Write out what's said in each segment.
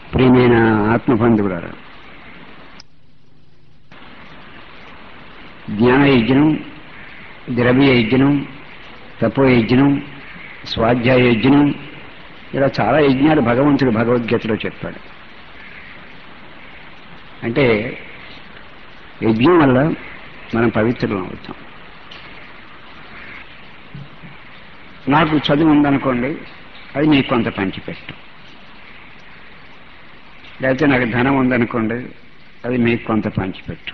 ప్రియమైన ఆత్మబంధువులారా జ్ఞాన యజ్ఞం ద్రవ్య యజ్ఞం తపో యజ్ఞం స్వాధ్యాయ యజ్ఞం ఇలా చాలా యజ్ఞాలు భగవంతుడు భగవద్గీతలో చెప్పాడు అంటే యజ్ఞం వల్ల మనం పవిత్రులం అవుతాం నాకు చదువు ఉందనుకోండి అది మీకు కొంత పంచిపెట్టు లేకపోతే నాకు ధనం ఉందనుకోండి అది మీకు కొంత పంచిపెట్టు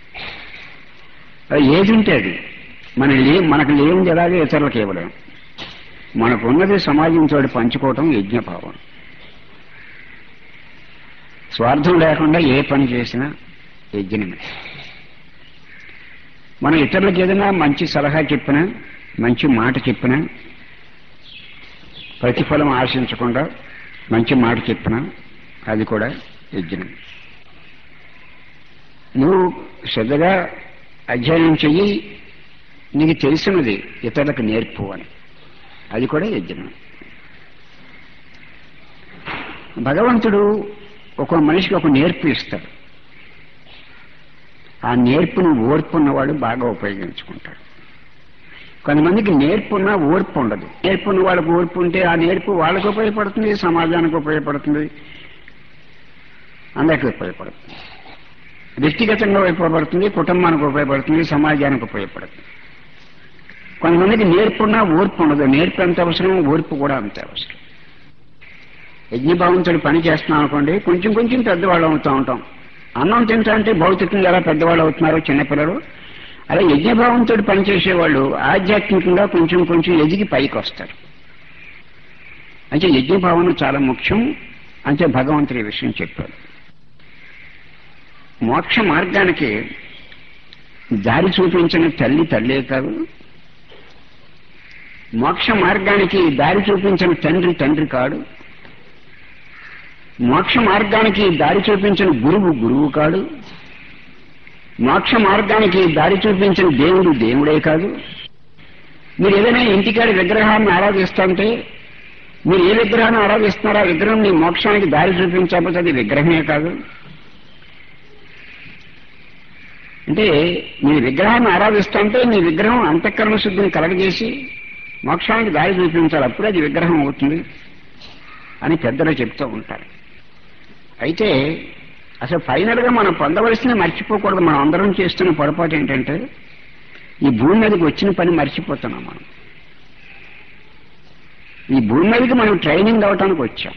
అది ఏది ఉంటే అది మన లే మనకు లేనిది ఎలాగే ఇతరులకు ఇవ్వలేం మనకు ఉన్నది సమాజంతో పంచుకోవటం యజ్ఞభావం స్వార్థం లేకుండా ఏ పని చేసినా యజ్ఞమే మనం ఇతరులకు ఏదైనా మంచి సలహా చెప్పినా మంచి మాట చెప్పినా ప్రతిఫలం ఆశించకుండా మంచి మాట చెప్పినా అది కూడా యజ్ఞం నువ్వు శ్రద్ధగా అధ్యయనం చెయ్యి నీకు తెలిసినది ఇతరులకు నేర్పు అని అది కూడా యజ్ఞం భగవంతుడు ఒక మనిషికి ఒక నేర్పు ఇస్తాడు ఆ నేర్పును ఓర్పు ఉన్నవాడు బాగా ఉపయోగించుకుంటాడు కొంతమందికి నేర్పు ఉన్నా ఓర్పు ఉండదు నేర్పు ఉన్న వాళ్ళకి ఓర్పు ఉంటే ఆ నేర్పు వాళ్ళకు ఉపయోగపడుతుంది సమాజానికి ఉపయోగపడుతుంది అందరికీ ఉపయోగపడుతుంది వ్యక్తిగతంగా ఉపయోగపడుతుంది కుటుంబానికి ఉపయోగపడుతుంది సమాజానికి ఉపయోగపడుతుంది కొంతమందికి నేర్పున్నా ఓర్పు ఉండదు నేర్పు ఎంత అవసరం ఓర్పు కూడా అంతే అవసరం యజ్ఞభావంతుడు పని చేస్తున్నాం అనుకోండి కొంచెం కొంచెం పెద్దవాళ్ళు అవుతూ ఉంటాం అన్నం తింటా అంటే భౌతికంగా ఎలా పెద్దవాళ్ళు అవుతున్నారు చిన్నపిల్లలు అలా యజ్ఞభావంతో పనిచేసేవాళ్ళు ఆధ్యాత్మికంగా కొంచెం కొంచెం ఎదిగి పైకి వస్తారు అంటే యజ్ఞభావన చాలా ముఖ్యం అంటే భగవంతుడి విషయం చెప్పాడు మోక్ష మార్గానికి దారి చూపించిన తల్లి తల్లే కాదు మోక్ష మార్గానికి దారి చూపించిన తండ్రి తండ్రి కాడు మోక్ష మార్గానికి దారి చూపించిన గురువు గురువు కాడు మోక్ష మార్గానికి దారి చూపించిన దేవుడు దేవుడే కాదు మీరు ఏదైనా ఇంటికాడి విగ్రహాన్ని ఆరాధిస్తుంటే మీరు ఏ విగ్రహాన్ని ఆరాధిస్తున్నారో ఆ విగ్రహం మీ మోక్షానికి దారి చూపించకపోతే అది విగ్రహమే కాదు అంటే మీ విగ్రహాన్ని ఆరాధిస్తుంటే మీ విగ్రహం అంతఃకరణ శుద్ధిని కలగజేసి మోక్షానికి దారి చూపించాలి అప్పుడే అది విగ్రహం అవుతుంది అని పెద్దలు చెప్తూ ఉంటారు అయితే అసలు ఫైనల్ గా మనం పొందవలసిన మర్చిపోకూడదు మనం అందరం చేస్తున్న పొరపాటు ఏంటంటే ఈ భూమి మీదకి వచ్చిన పని మర్చిపోతున్నాం మనం ఈ భూమి మీదకి మనం ట్రైనింగ్ అవటానికి వచ్చాం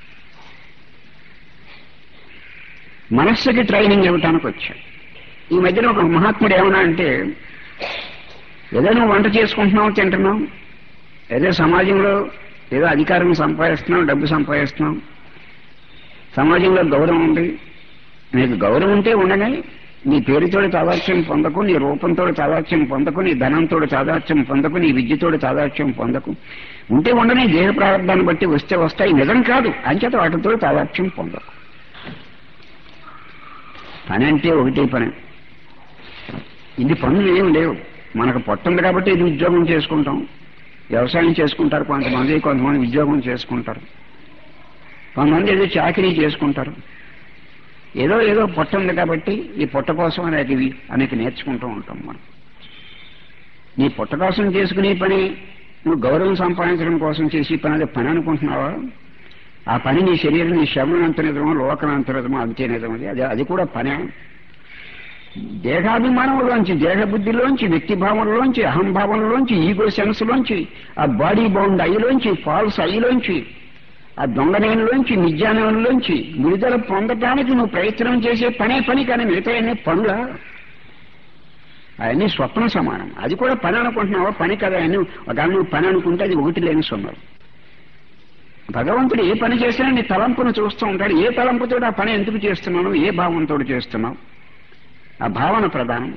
మనస్సుకి ట్రైనింగ్ ఇవ్వటానికి వచ్చాం ఈ మధ్యన ఒక మహాత్ముడు ఏమన్నా అంటే ఏదో నువ్వు వంట చేసుకుంటున్నావు తింటున్నావు ఏదో సమాజంలో ఏదో అధికారం సంపాదిస్తున్నాం డబ్బు సంపాదిస్తున్నాం సమాజంలో గౌరవం ఉంది నీకు గౌరవం ఉంటే ఉండగా నీ పేరుతోటి తాదాత్యం పొందకు నీ రూపంతో తాదాత్యం పొందకు నీ ధనంతో తాదాత్యం పొందకు నీ విద్యతోటి తాదాత్యం పొందకు ఉంటే ఉండని దేహ ప్రారంభాన్ని బట్టి వస్తే వస్తాయి నిజం కాదు అంచేత వాటితో తాదాత్యం పొందకు పని అంటే ఒకటే పని ఇది పనులు ఏమి లేవు మనకు పొట్టుంది కాబట్టి ఇది ఉద్యోగం చేసుకుంటాం వ్యవసాయం చేసుకుంటారు కొంతమంది కొంతమంది ఉద్యోగం చేసుకుంటారు కొంతమంది ఏదో చాకరీ చేసుకుంటారు ఏదో ఏదో పొట్ట ఉంది కాబట్టి ఈ పొట్ట కోసం అనేక అనేక నేర్చుకుంటూ ఉంటాం మనం నీ పొట్ట కోసం చేసుకునే పని నువ్వు గౌరవం సంపాదించడం కోసం చేసే పని అదే పని అనుకుంటున్నావా ఆ పని నీ శరీరం నీ శవనంత నిజమో లోకనంత నిజమో అంతే నిజం అది అది అది కూడా పనే దేహాభిమానంలోంచి దేహబుద్ధిలోంచి వ్యక్తిభావంలోంచి అహంభావంలోంచి ఈగో సెన్స్లోంచి ఆ బాడీ బౌండ్ ఐలోంచి ఫాల్స్ ఐలోంచి ఆ దొంగనేనులోంచి నిజానంలోంచి విడుదల పొందటానికి నువ్వు ప్రయత్నం చేసే పనే పని కానీ మిగతా అనే పనుల అవన్నీ స్వప్న సమానం అది కూడా పని అనుకుంటున్నావా పని కదా అని ఒకవేళ నువ్వు పని అనుకుంటే అది ఒకటి లేని సొమ్మరు భగవంతుడు ఏ పని చేసినా నీ తలంపును చూస్తూ ఉంటాడు ఏ తలంపుతో ఆ పని ఎందుకు చేస్తున్నావు ఏ భావంతో చేస్తున్నావు ఆ భావన ప్రధానం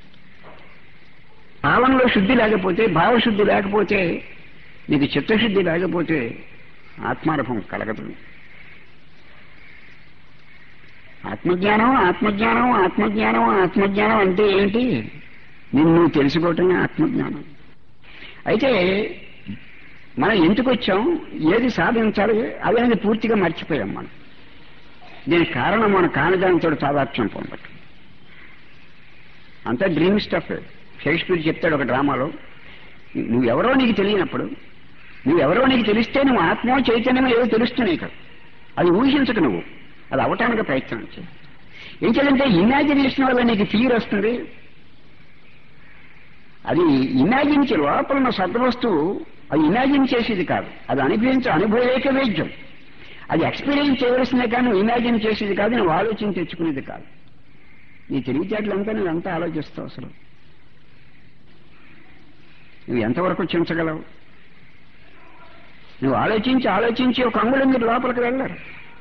భావనలో శుద్ధి లేకపోతే భావశుద్ధి లేకపోతే నీకు చిత్తశుద్ధి లేకపోతే ఆత్మానుభవం కలగదు ఆత్మజ్ఞానం ఆత్మజ్ఞానం ఆత్మజ్ఞానం ఆత్మజ్ఞానం అంటే ఏంటి నిన్ను తెలుసుకోవటమే ఆత్మజ్ఞానం అయితే మనం ఎందుకు వచ్చాం ఏది సాధించాలి అనేది పూర్తిగా మర్చిపోయాం మనం దీని కారణం మన కానిదానితో తాదాత్మ్యం పొందటం అంతా డ్రీమ్ స్టఫ్ షేక్స్పియర్ చెప్తాడు ఒక డ్రామాలో నువ్వెవరో నీకు తెలియనప్పుడు నువ్వెవరో నీకు తెలిస్తే నువ్వు ఆత్మ చైతన్యం ఏదో తెలుస్తున్నాయి కదా అది ఊహించకు నువ్వు అది అవటానికి ప్రయత్నం చేయి ఏం చేయాలంటే ఇమాజినేషన్ వల్ల నీకు ఫీర్ వస్తుంది అది ఇమాజిన్ చే లోపల ఉన్న సద్వస్తువు అది ఇమాజిన్ చేసేది కాదు అది అనుభవించే అనుభవేక వేద్యం అది ఎక్స్పీరియన్స్ చేయవలసిందే కానీ నువ్వు ఇమాజిన్ చేసేది కాదు నువ్వు ఆలోచన తెచ్చుకునేది కాదు నీ తెలివితేటలంతా నువ్వు ఎంత ఆలోచిస్తావు అసలు నువ్వు ఎంతవరకు చించగలవు నువ్వు ఆలోచించి ఆలోచించి ఒక అంగుళం మీరు లోపలికి వెళ్ళారు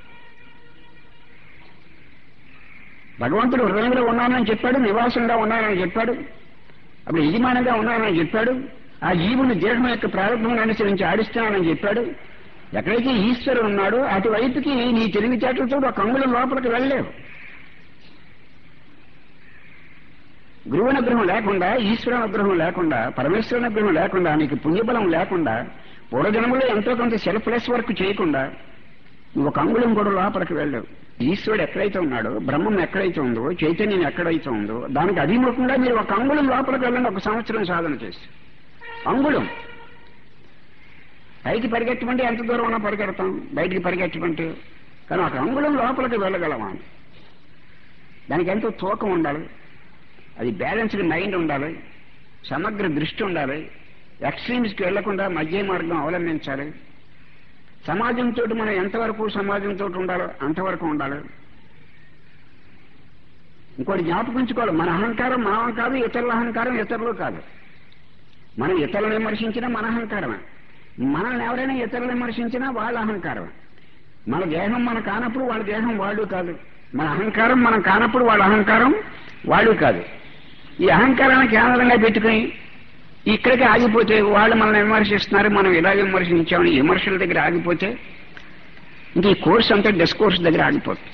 భగవంతుడు హృదయంలో ఉన్నానని చెప్పాడు నివాసంగా ఉన్నానని చెప్పాడు అప్పుడు యజమానిగా ఉన్నానని చెప్పాడు ఆ జీవుని దేహం యొక్క ప్రారంభం అనుసరించి ఆడిస్తున్నానని చెప్పాడు ఎక్కడైతే ఈశ్వరుడు ఉన్నాడో అటువైపుకి నీ తెలివితేటలతో ఒక అంగుళం లోపలికి వెళ్ళలేవు గురువు అనుగ్రహం లేకుండా ఈశ్వర అనుగ్రహం లేకుండా పరమేశ్వర అనుగ్రహం లేకుండా నీకు పుణ్యబలం లేకుండా పూర్వజన్మలో ఎంతో కొంత సెల్ఫ్లెస్ వర్క్ చేయకుండా నువ్వు ఒక అంగుళం కూడా లోపలికి వెళ్ళావు ఈశ్వరుడు ఎక్కడైతే ఉన్నాడో బ్రహ్మం ఎక్కడైతే ఉందో చైతన్యం ఎక్కడైతే ఉందో దానికి అభిముఖంగా మీరు ఒక అంగుళం లోపలికి వెళ్ళండి ఒక సంవత్సరం సాధన చేసి అంగుళం పైకి పరిగెట్టమంటే ఎంత దూరం ఉన్నా పరిగెడతాం బయటికి పరిగెట్టమంటే కానీ ఒక అంగుళం లోపలికి వెళ్ళగలమా దానికి ఎంతో తూకం ఉండాలి అది బ్యాలెన్స్డ్ మైండ్ ఉండాలి సమగ్ర దృష్టి ఉండాలి ఎక్స్ట్రీమ్స్కి వెళ్లకుండా మధ్య మార్గం అవలంబించాలి సమాజంతో మనం ఎంతవరకు సమాజంతో ఉండాలో అంతవరకు ఉండాలి ఇంకోటి జ్ఞాపకించుకోవాలి మన అహంకారం మనం కాదు ఇతరుల అహంకారం ఇతరులు కాదు మనం ఇతరులను విమర్శించినా మన అహంకారమే మనల్ని ఎవరైనా ఇతరులను విమర్శించినా వాళ్ళ అహంకారమే మన దేహం మన కానప్పుడు వాళ్ళ దేహం వాళ్ళు కాదు మన అహంకారం మనం కానప్పుడు వాళ్ళ అహంకారం వాళ్ళు కాదు ఈ అహంకారాన్ని కేంద్రంగా పెట్టుకుని ఇక్కడికి ఆగిపోతే వాళ్ళు మనల్ని విమర్శిస్తున్నారు మనం ఇలా విమర్శించామని విమర్శల దగ్గర ఆగిపోతే ఇంక ఈ కోర్స్ అంతా డిస్కోర్స్ దగ్గర ఆగిపోతుంది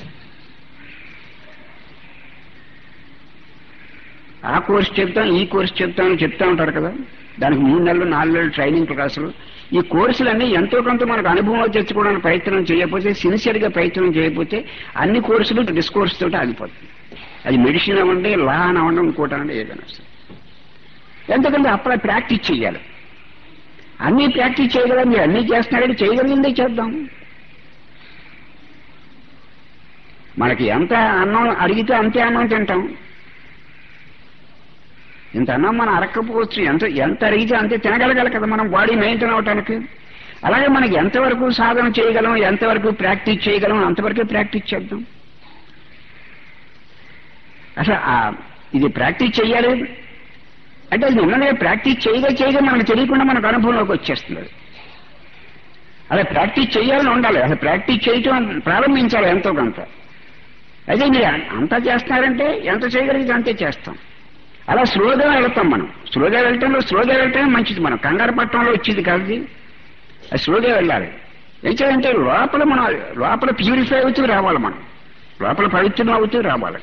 ఆ కోర్స్ చెప్తాం ఈ కోర్స్ చెప్తాం అని చెప్తా ఉంటారు కదా దానికి మూడు నెలలు నాలుగు నెలలు ట్రైనింగ్ క్లాసులు ఈ కోర్సులన్నీ ఎంతో కొంత మనకు అనుభవం తెచ్చుకోవడానికి ప్రయత్నం చేయకపోతే సిన్సియర్ గా ప్రయత్నం చేయకపోతే అన్ని కోర్సులు డిస్కోర్స్ తోటి ఆగిపోతుంది అది మెడిసిన్ అవ్వండి లా అని అవ్వండి ఇంకోటి అవ్వండి ఏదైనా సరే ఎందుకంటే అప్పుడే ప్రాక్టీస్ చేయాలి అన్నీ ప్రాక్టీస్ చేయగలం మీరు అన్నీ చేస్తున్నారంటే చేయగలిగిందే చేద్దాం మనకి ఎంత అన్నం అడిగితే అంతే అన్నం తింటాం ఇంత అన్నం మనం అరక్కపోవచ్చు ఎంత ఎంత అడిగితే అంతే తినగలగాలి కదా మనం బాడీ మెయింటైన్ అవటానికి అలాగే మనకి ఎంతవరకు సాధన చేయగలం ఎంతవరకు ప్రాక్టీస్ చేయగలం అంతవరకే ప్రాక్టీస్ చేద్దాం అసలు ఇది ప్రాక్టీస్ చేయాలి అంటే అది నిన్ననే ప్రాక్టీస్ చేయగా చేయగా మనకు తెలియకుండా మనకు అనుభవంలోకి వచ్చేస్తుంది అలా ప్రాక్టీస్ చేయాలని ఉండాలి అసలు ప్రాక్టీస్ చేయటం ప్రారంభించాలి ఎంతో కొంత అయితే మీరు అంతా చేస్తున్నారంటే ఎంత చేయగలిగితే అంతే చేస్తాం అలా స్లోగా వెళ్తాం మనం స్లోగా వెళ్ళటంలో స్లోగా వెళ్ళటమే మంచిది మనం కంగారు పట్టణంలో వచ్చేది కాదు అది స్లోగా వెళ్ళాలి ఏం చేయాలంటే లోపల మనం లోపల ప్యూరిఫై అవుతూ రావాలి మనం లోపల పవిత్రం అవుతూ రావాలి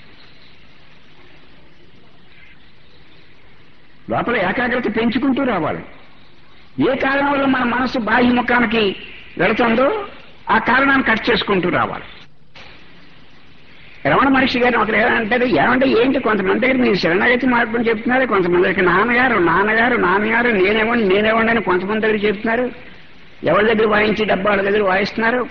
లోపల ఏకాగ్రత పెంచుకుంటూ రావాలి ఏ కారణం వల్ల మన మనసు బాహ్య ముఖానికి వెళుతుందో ఆ కారణాన్ని కట్ చేసుకుంటూ రావాలి రమణ మహర్షి గారిని ఒకరు ఏమంటారు ఏమంటే ఏంటి కొంతమంది దగ్గర మీరు శరణాగతి మార్గం చెప్తున్నారు కొంతమంది దగ్గర నాన్నగారు నాన్నగారు నాన్నగారు నేనేమోండి నేనేమోండి అని కొంతమంది దగ్గర చెప్తున్నారు ఎవరి దగ్గర వాయించి డబ్బాల దగ్గర వాయిస్తున్నారు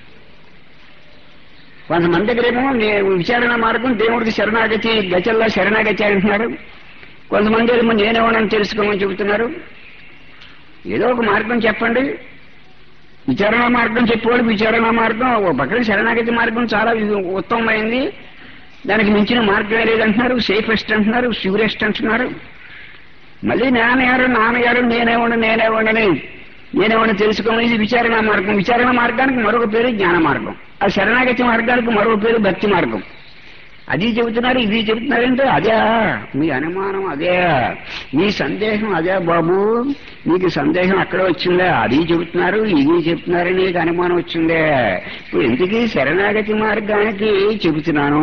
కొంతమంది దగ్గరేమో విచారణ మార్గం దేవుడికి శరణాగతి గచల్లా శరణాగతి అంటున్నారు కొంతమంది ఏమో నేనేమోనని తెలుసుకోమని చెబుతున్నారు ఏదో ఒక మార్గం చెప్పండి విచారణ మార్గం చెప్పేవాడు విచారణ మార్గం ఒక పక్కన శరణాగతి మార్గం చాలా ఉత్తమమైంది దానికి మించిన మార్గం లేదంటున్నారు సేఫెస్ట్ అంటున్నారు షూరెస్ట్ అంటున్నారు మళ్ళీ నాన్నగారు నాన్నగారు నేనేవాడు నేనేవాడని నేనేవాడిని తెలుసుకోమని ఇది విచారణ మార్గం విచారణ మార్గానికి మరొక పేరు జ్ఞాన మార్గం ఆ శరణాగతి మార్గానికి మరొక పేరు భక్తి మార్గం అది చెబుతున్నారు ఇది చెబుతున్నారంటే అదే మీ అనుమానం అదే మీ సందేహం అదే బాబు నీకు సందేహం అక్కడ వచ్చిందా అది చెబుతున్నారు ఇది చెప్తున్నారు నీకు అనుమానం వచ్చిందే ఇప్పుడు ఎందుకు శరణాగతి మార్గానికి చెబుతున్నాను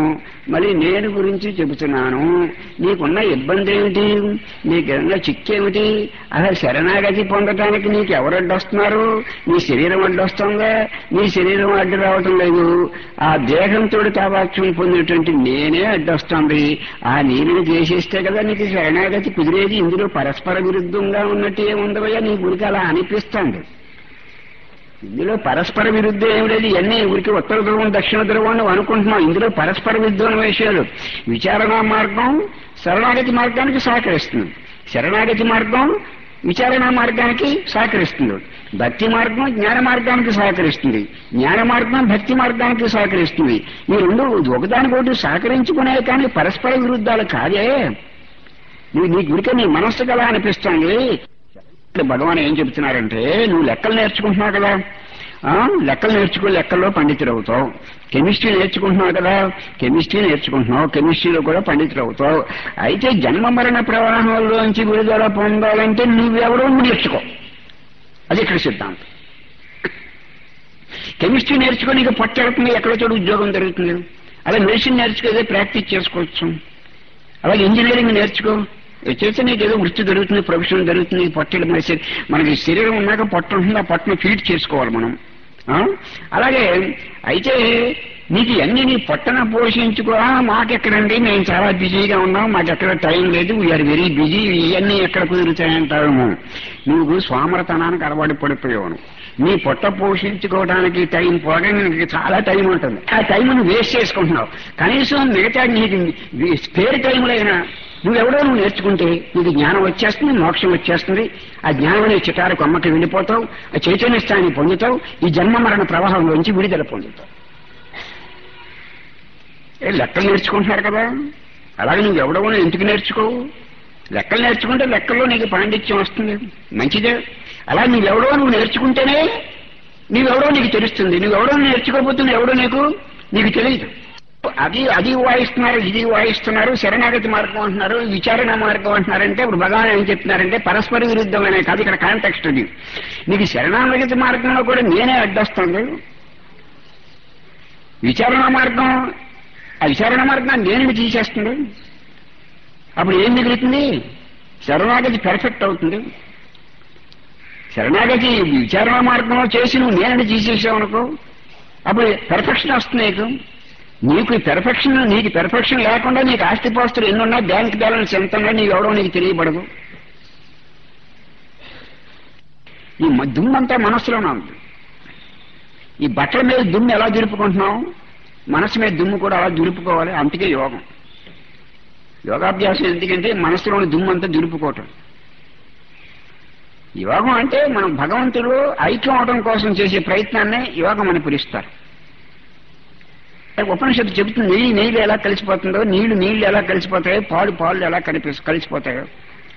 మళ్ళీ నేను గురించి చెబుతున్నాను నీకున్న ఇబ్బంది ఏమిటి నీకున్న చిక్కేమిటి అసలు శరణాగతి పొందటానికి నీకు ఎవరు అడ్డొస్తున్నారు నీ శరీరం అడ్డొస్తుందా నీ శరీరం అడ్డు రావటం లేదు ఆ దేహంతో తావాక్ష్యం పొందినటువంటి నేనే అడ్డొస్తుంది ఆ నేను చేసేస్తే కదా నీకు శరణాగతి కుదిరేది ఇందులో పరస్పర విరుద్ధంగా ఉన్నట్టు ఏముందవయ్యా నీ గురికి అలా అనిపిస్తుంది ఇందులో పరస్పర విరుద్ధం ఏమి లేదు ఇవన్నీ ఊరికి ఉత్తర ధ్రువం దక్షిణ ధ్రువం అని అనుకుంటున్నాం ఇందులో పరస్పర విరుద్ధమైన విషయాలు విచారణా మార్గం శరణాగతి మార్గానికి సహకరిస్తుంది శరణాగతి మార్గం విచారణా మార్గానికి సహకరిస్తుంది భక్తి మార్గం జ్ఞాన మార్గానికి సహకరిస్తుంది జ్ఞాన మార్గం భక్తి మార్గానికి సహకరిస్తుంది ఈ రెండు ఒకదానికొకటి సహకరించుకునే కానీ పరస్పర విరుద్ధాలు కాదే నువ్వు నీ గురిక నీ మనస్సు కదా అనిపిస్తుంది ఇక్కడ భగవాన్ ఏం చెబుతున్నారంటే నువ్వు లెక్కలు నేర్చుకుంటున్నావు కదా ఆ, లెక్కలు నేర్చుకో లెక్కల్లో పండితుడు అవుతావు కెమిస్ట్రీ నేర్చుకుంటున్నావు కదా కెమిస్ట్రీ నేర్చుకుంటున్నావు కెమిస్ట్రీలో కూడా పండితుడు అవుతావు అయితే జన్మ మరణ ప్రవాహంలోంచి విడుదల పొందాలంటే నువ్వెవరో నువ్వు నేర్చుకో అది ఇక్కడ సిద్ధాంతం కెమిస్ట్రీ నేర్చుకో నీకు పట్టెడుతుంది ఎక్కడో చోటు ఉద్యోగం దొరుకుతుంది అలా మెడిసిన్ నేర్చుకో ఏదో ప్రాక్టీస్ చేసుకోవచ్చు అలాగే ఇంజనీరింగ్ నేర్చుకో ఇది చేస్తే నీకు ఏదో వృత్తి దొరుకుతుంది ప్రొఫెషన్ దొరుకుతుంది పొట్టలు మన శరీ- మనకి శరీరం ఉన్నాక పొట్ట ఉంటుంది ఆ పొట్టను ఫీడ్ చేసుకోవాలి మనం ఆ? అలాగే అయితే నీకు ఇవన్నీ నీ పొట్టన పోషించుకో ఆ, మాకెక్కడండి మేము చాలా బిజీగా ఉన్నాం మాకు ఎక్కడ టైం లేదు వీఆర్ వెరీ బిజీ ఇవన్నీ ఎక్కడ కుదురుతాయంటాము నువ్వు స్వామరతనానికి అలవాటు పడిపోయావు నువ్వు. నీ పొట్ట పోషించుకోవడానికి టైం పోగా నీకు చాలా టైం ఉంటుంది ఆ టైం నువ్వు వేస్ట్ చేసుకుంటున్నావు కనీసం మిగతా నీకు స్పేర్ టైంలో అయినా నువ్వెవడో నువ్వు నేర్చుకుంటే నీకు జ్ఞానం వచ్చేస్తుంది మోక్షం వచ్చేస్తుంది ఆ జ్ఞానం అనే చిటారు కొమ్మకి వెళ్ళిపోతావు ఆ చైతన్య స్థాయిని పొందుతావు ఈ జన్మ మరణ ప్రవాహంలోంచి విడుదల పొందుతావు ఏ లెక్కలు నేర్చుకుంటున్నారు కదా అలాగే నువ్వు ఎవడవో ఎందుకు నేర్చుకోవు లెక్కలు నేర్చుకుంటే లెక్కల్లో నీకు పాండిత్యం వస్తుంది మంచిదే అలా నువ్వెవడో నువ్వు నేర్చుకుంటేనే నీవెవడో నీకు తెలుస్తుంది నువ్వెవడో నేర్చుకోకపోతే ఎవడో నీకు నీకు తెలియదు అది అది వాయిస్తున్నారు ఇది వాయిస్తున్నారు శరణాగతి మార్గం అంటున్నారు విచారణ మార్గం అంటున్నారంటే ఇప్పుడు భగవాన్ ఏం చెప్తున్నారంటే పరస్పర విరుద్ధమైన కాదు ఇక్కడ కాంటెక్స్ట్ ఇది నీకు శరణాగతి మార్గంలో కూడా నేనే అడ్డొస్తుంది విచారణ మార్గం ఆ విచారణ మార్గాన్ని నేను తీసేస్తుంది అప్పుడు ఏం మిగులుతుంది శరణాగతి పెర్ఫెక్ట్ అవుతుంది శరణాగతి విచారణ మార్గంలో చేసి నువ్వు నేనని తీసేసావు అనుకో అప్పుడు పెర్ఫెక్షన్ వస్తుంది నీకు నీకు పెర్ఫెక్షన్ నీకు పెర్ఫెక్షన్ లేకుండా నీకు ఆస్తిపాస్తులు ఎన్నున్నా బ్యాంక్ బ్యాలెన్స్ ఎంత ఉన్నా నీకు ఎవడో నీకు తెలియబడదు ఈ మ- దుమ్మంతా మనస్సులోనే ఉంది ఈ బట్టల మీద దుమ్ము ఎలా దులుపుకుంటున్నాం మనసు మీద దుమ్ము కూడా అలా దులుపుకోవాలి అందుకే యోగం యోగాభ్యాసం ఎందుకంటే మనసులోని దుమ్ము అంతా దులుపుకోవటం యోగం అంటే మనం భగవంతుడు ఐక్యం అవడం కోసం చేసే ప్రయత్నాన్ని యోగం అని పిలుస్తారు ఉపనిషత్తు చెబుతుంది నెయ్యి నెయ్యిలు ఎలా కలిసిపోతుందో నీళ్లు నీళ్లు ఎలా కలిసిపోతాయో పాలు పాలు ఎలా కలిపి కలిసిపోతాయో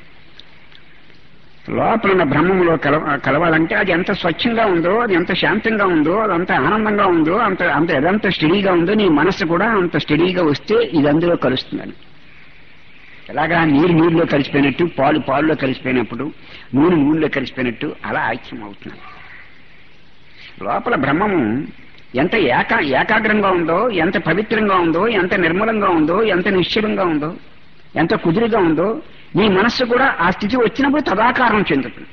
లోపల ఉన్న బ్రహ్మంలో కల కలవాలంటే అది ఎంత స్వచ్ఛంగా ఉందో అది ఎంత శాంతంగా ఉందో అది అంత ఆనందంగా ఉందో అంత అంత ఎదంత స్టడీగా ఉందో నీ మనసు కూడా అంత స్టడీగా వస్తే ఇది అందులో కలుస్తుందని ఎలాగా నీరు నీరులో కలిసిపోయినట్టు పాలు పాలులో కలిసిపోయినప్పుడు నూనె నూనెలో కలిసిపోయినట్టు అలా ఐక్యం అవుతున్నాను లోపల బ్రహ్మము ఎంత ఏకా ఏకాగ్రంగా ఉందో ఎంత పవిత్రంగా ఉందో ఎంత నిర్మలంగా ఉందో ఎంత నిశ్చలంగా ఉందో ఎంత కుదురుగా ఉందో నీ మనస్సు కూడా ఆ స్థితి వచ్చినప్పుడు తదాకారం చెందుతుంది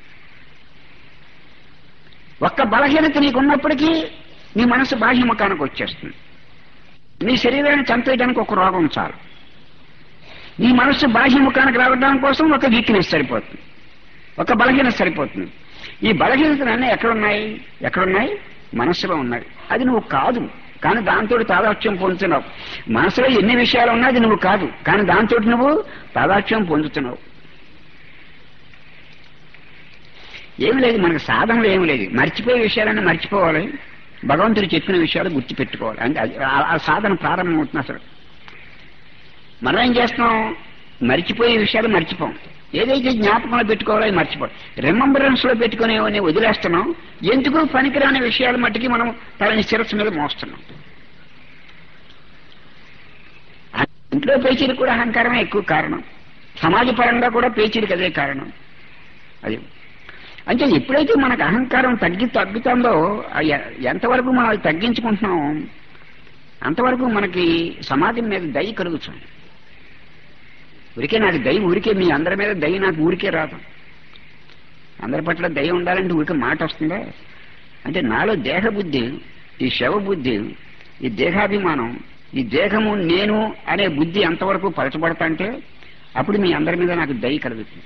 ఒక్క బలహీనత నీకున్నప్పటికీ నీ మనసు బాహ్యముఖానికి వచ్చేస్తుంది నీ శరీరాన్ని చంపేయడానికి ఒక రోగం చాలు నీ మనస్సు బాహ్యముఖానికి రావడం కోసం ఒక వీక్నెస్ సరిపోతుంది ఒక బలహీనత సరిపోతుంది ఈ బలహీనతలన్నీ ఎక్కడున్నాయి ఎక్కడున్నాయి మనస్సులో ఉన్నాయి అది నువ్వు కాదు కానీ దాంతో తాదాత్యం పొందుతున్నావు మనసులో ఎన్ని విషయాలు ఉన్నా అది నువ్వు కాదు కానీ దాంతో నువ్వు తాదాత్యం పొందుతున్నావు ఏం లేదు మనకు సాధనలో ఏం లేదు మర్చిపోయే విషయాలన్నీ మర్చిపోవాలి భగవంతుడు చెప్పిన విషయాలు గుర్తుపెట్టుకోవాలి అంటే అది- ఆ- ఆ సాధన ప్రారంభమవుతుంది అసలు మనం ఏం చేస్తున్నాం మర్చిపోయే విషయాలు మర్చిపోం ఏదైతే జ్ఞాపకంలో పెట్టుకోవాలో అది మర్చిపోం రిమంబరెన్స్ లో పెట్టుకునేవని వదిలేస్తున్నాం ఎందుకు పనికిరాని విషయాల మట్టుకి మనం తలని శిరస్సు మీద మోస్తున్నాం ఆ ఇంట్లో పేచీలు కూడా అహంకారమే ఎక్కువ కారణం సమాజ పరంగా కూడా పేచీలకు అదే కారణం అది అంటే ఎప్పుడైతే మనకు అహంకారం తగ్గి తగ్గుతుందో ఆ ఎ- ఎంతవరకు మనం అది తగ్గించుకుంటున్నాం అంతవరకు మనకి సమాజం మీద దయ కలుగుతుంది ఊరికే నాకు దయ ఊరికే మీ అందరి మీద దయ నాకు ఊరికే రాదు అందరి పట్ల దయ ఉండాలంటే ఊరికే మాట వస్తుందా అంటే నాలో దేహ బుద్ధి ఈ శవ బుద్ధి ఈ దేహాభిమానం ఈ దేహము నేను అనే బుద్ధి ఎంతవరకు పరచబడతా అంటే అప్పుడు మీ అందరి మీద నాకు దయ కలుగుతుంది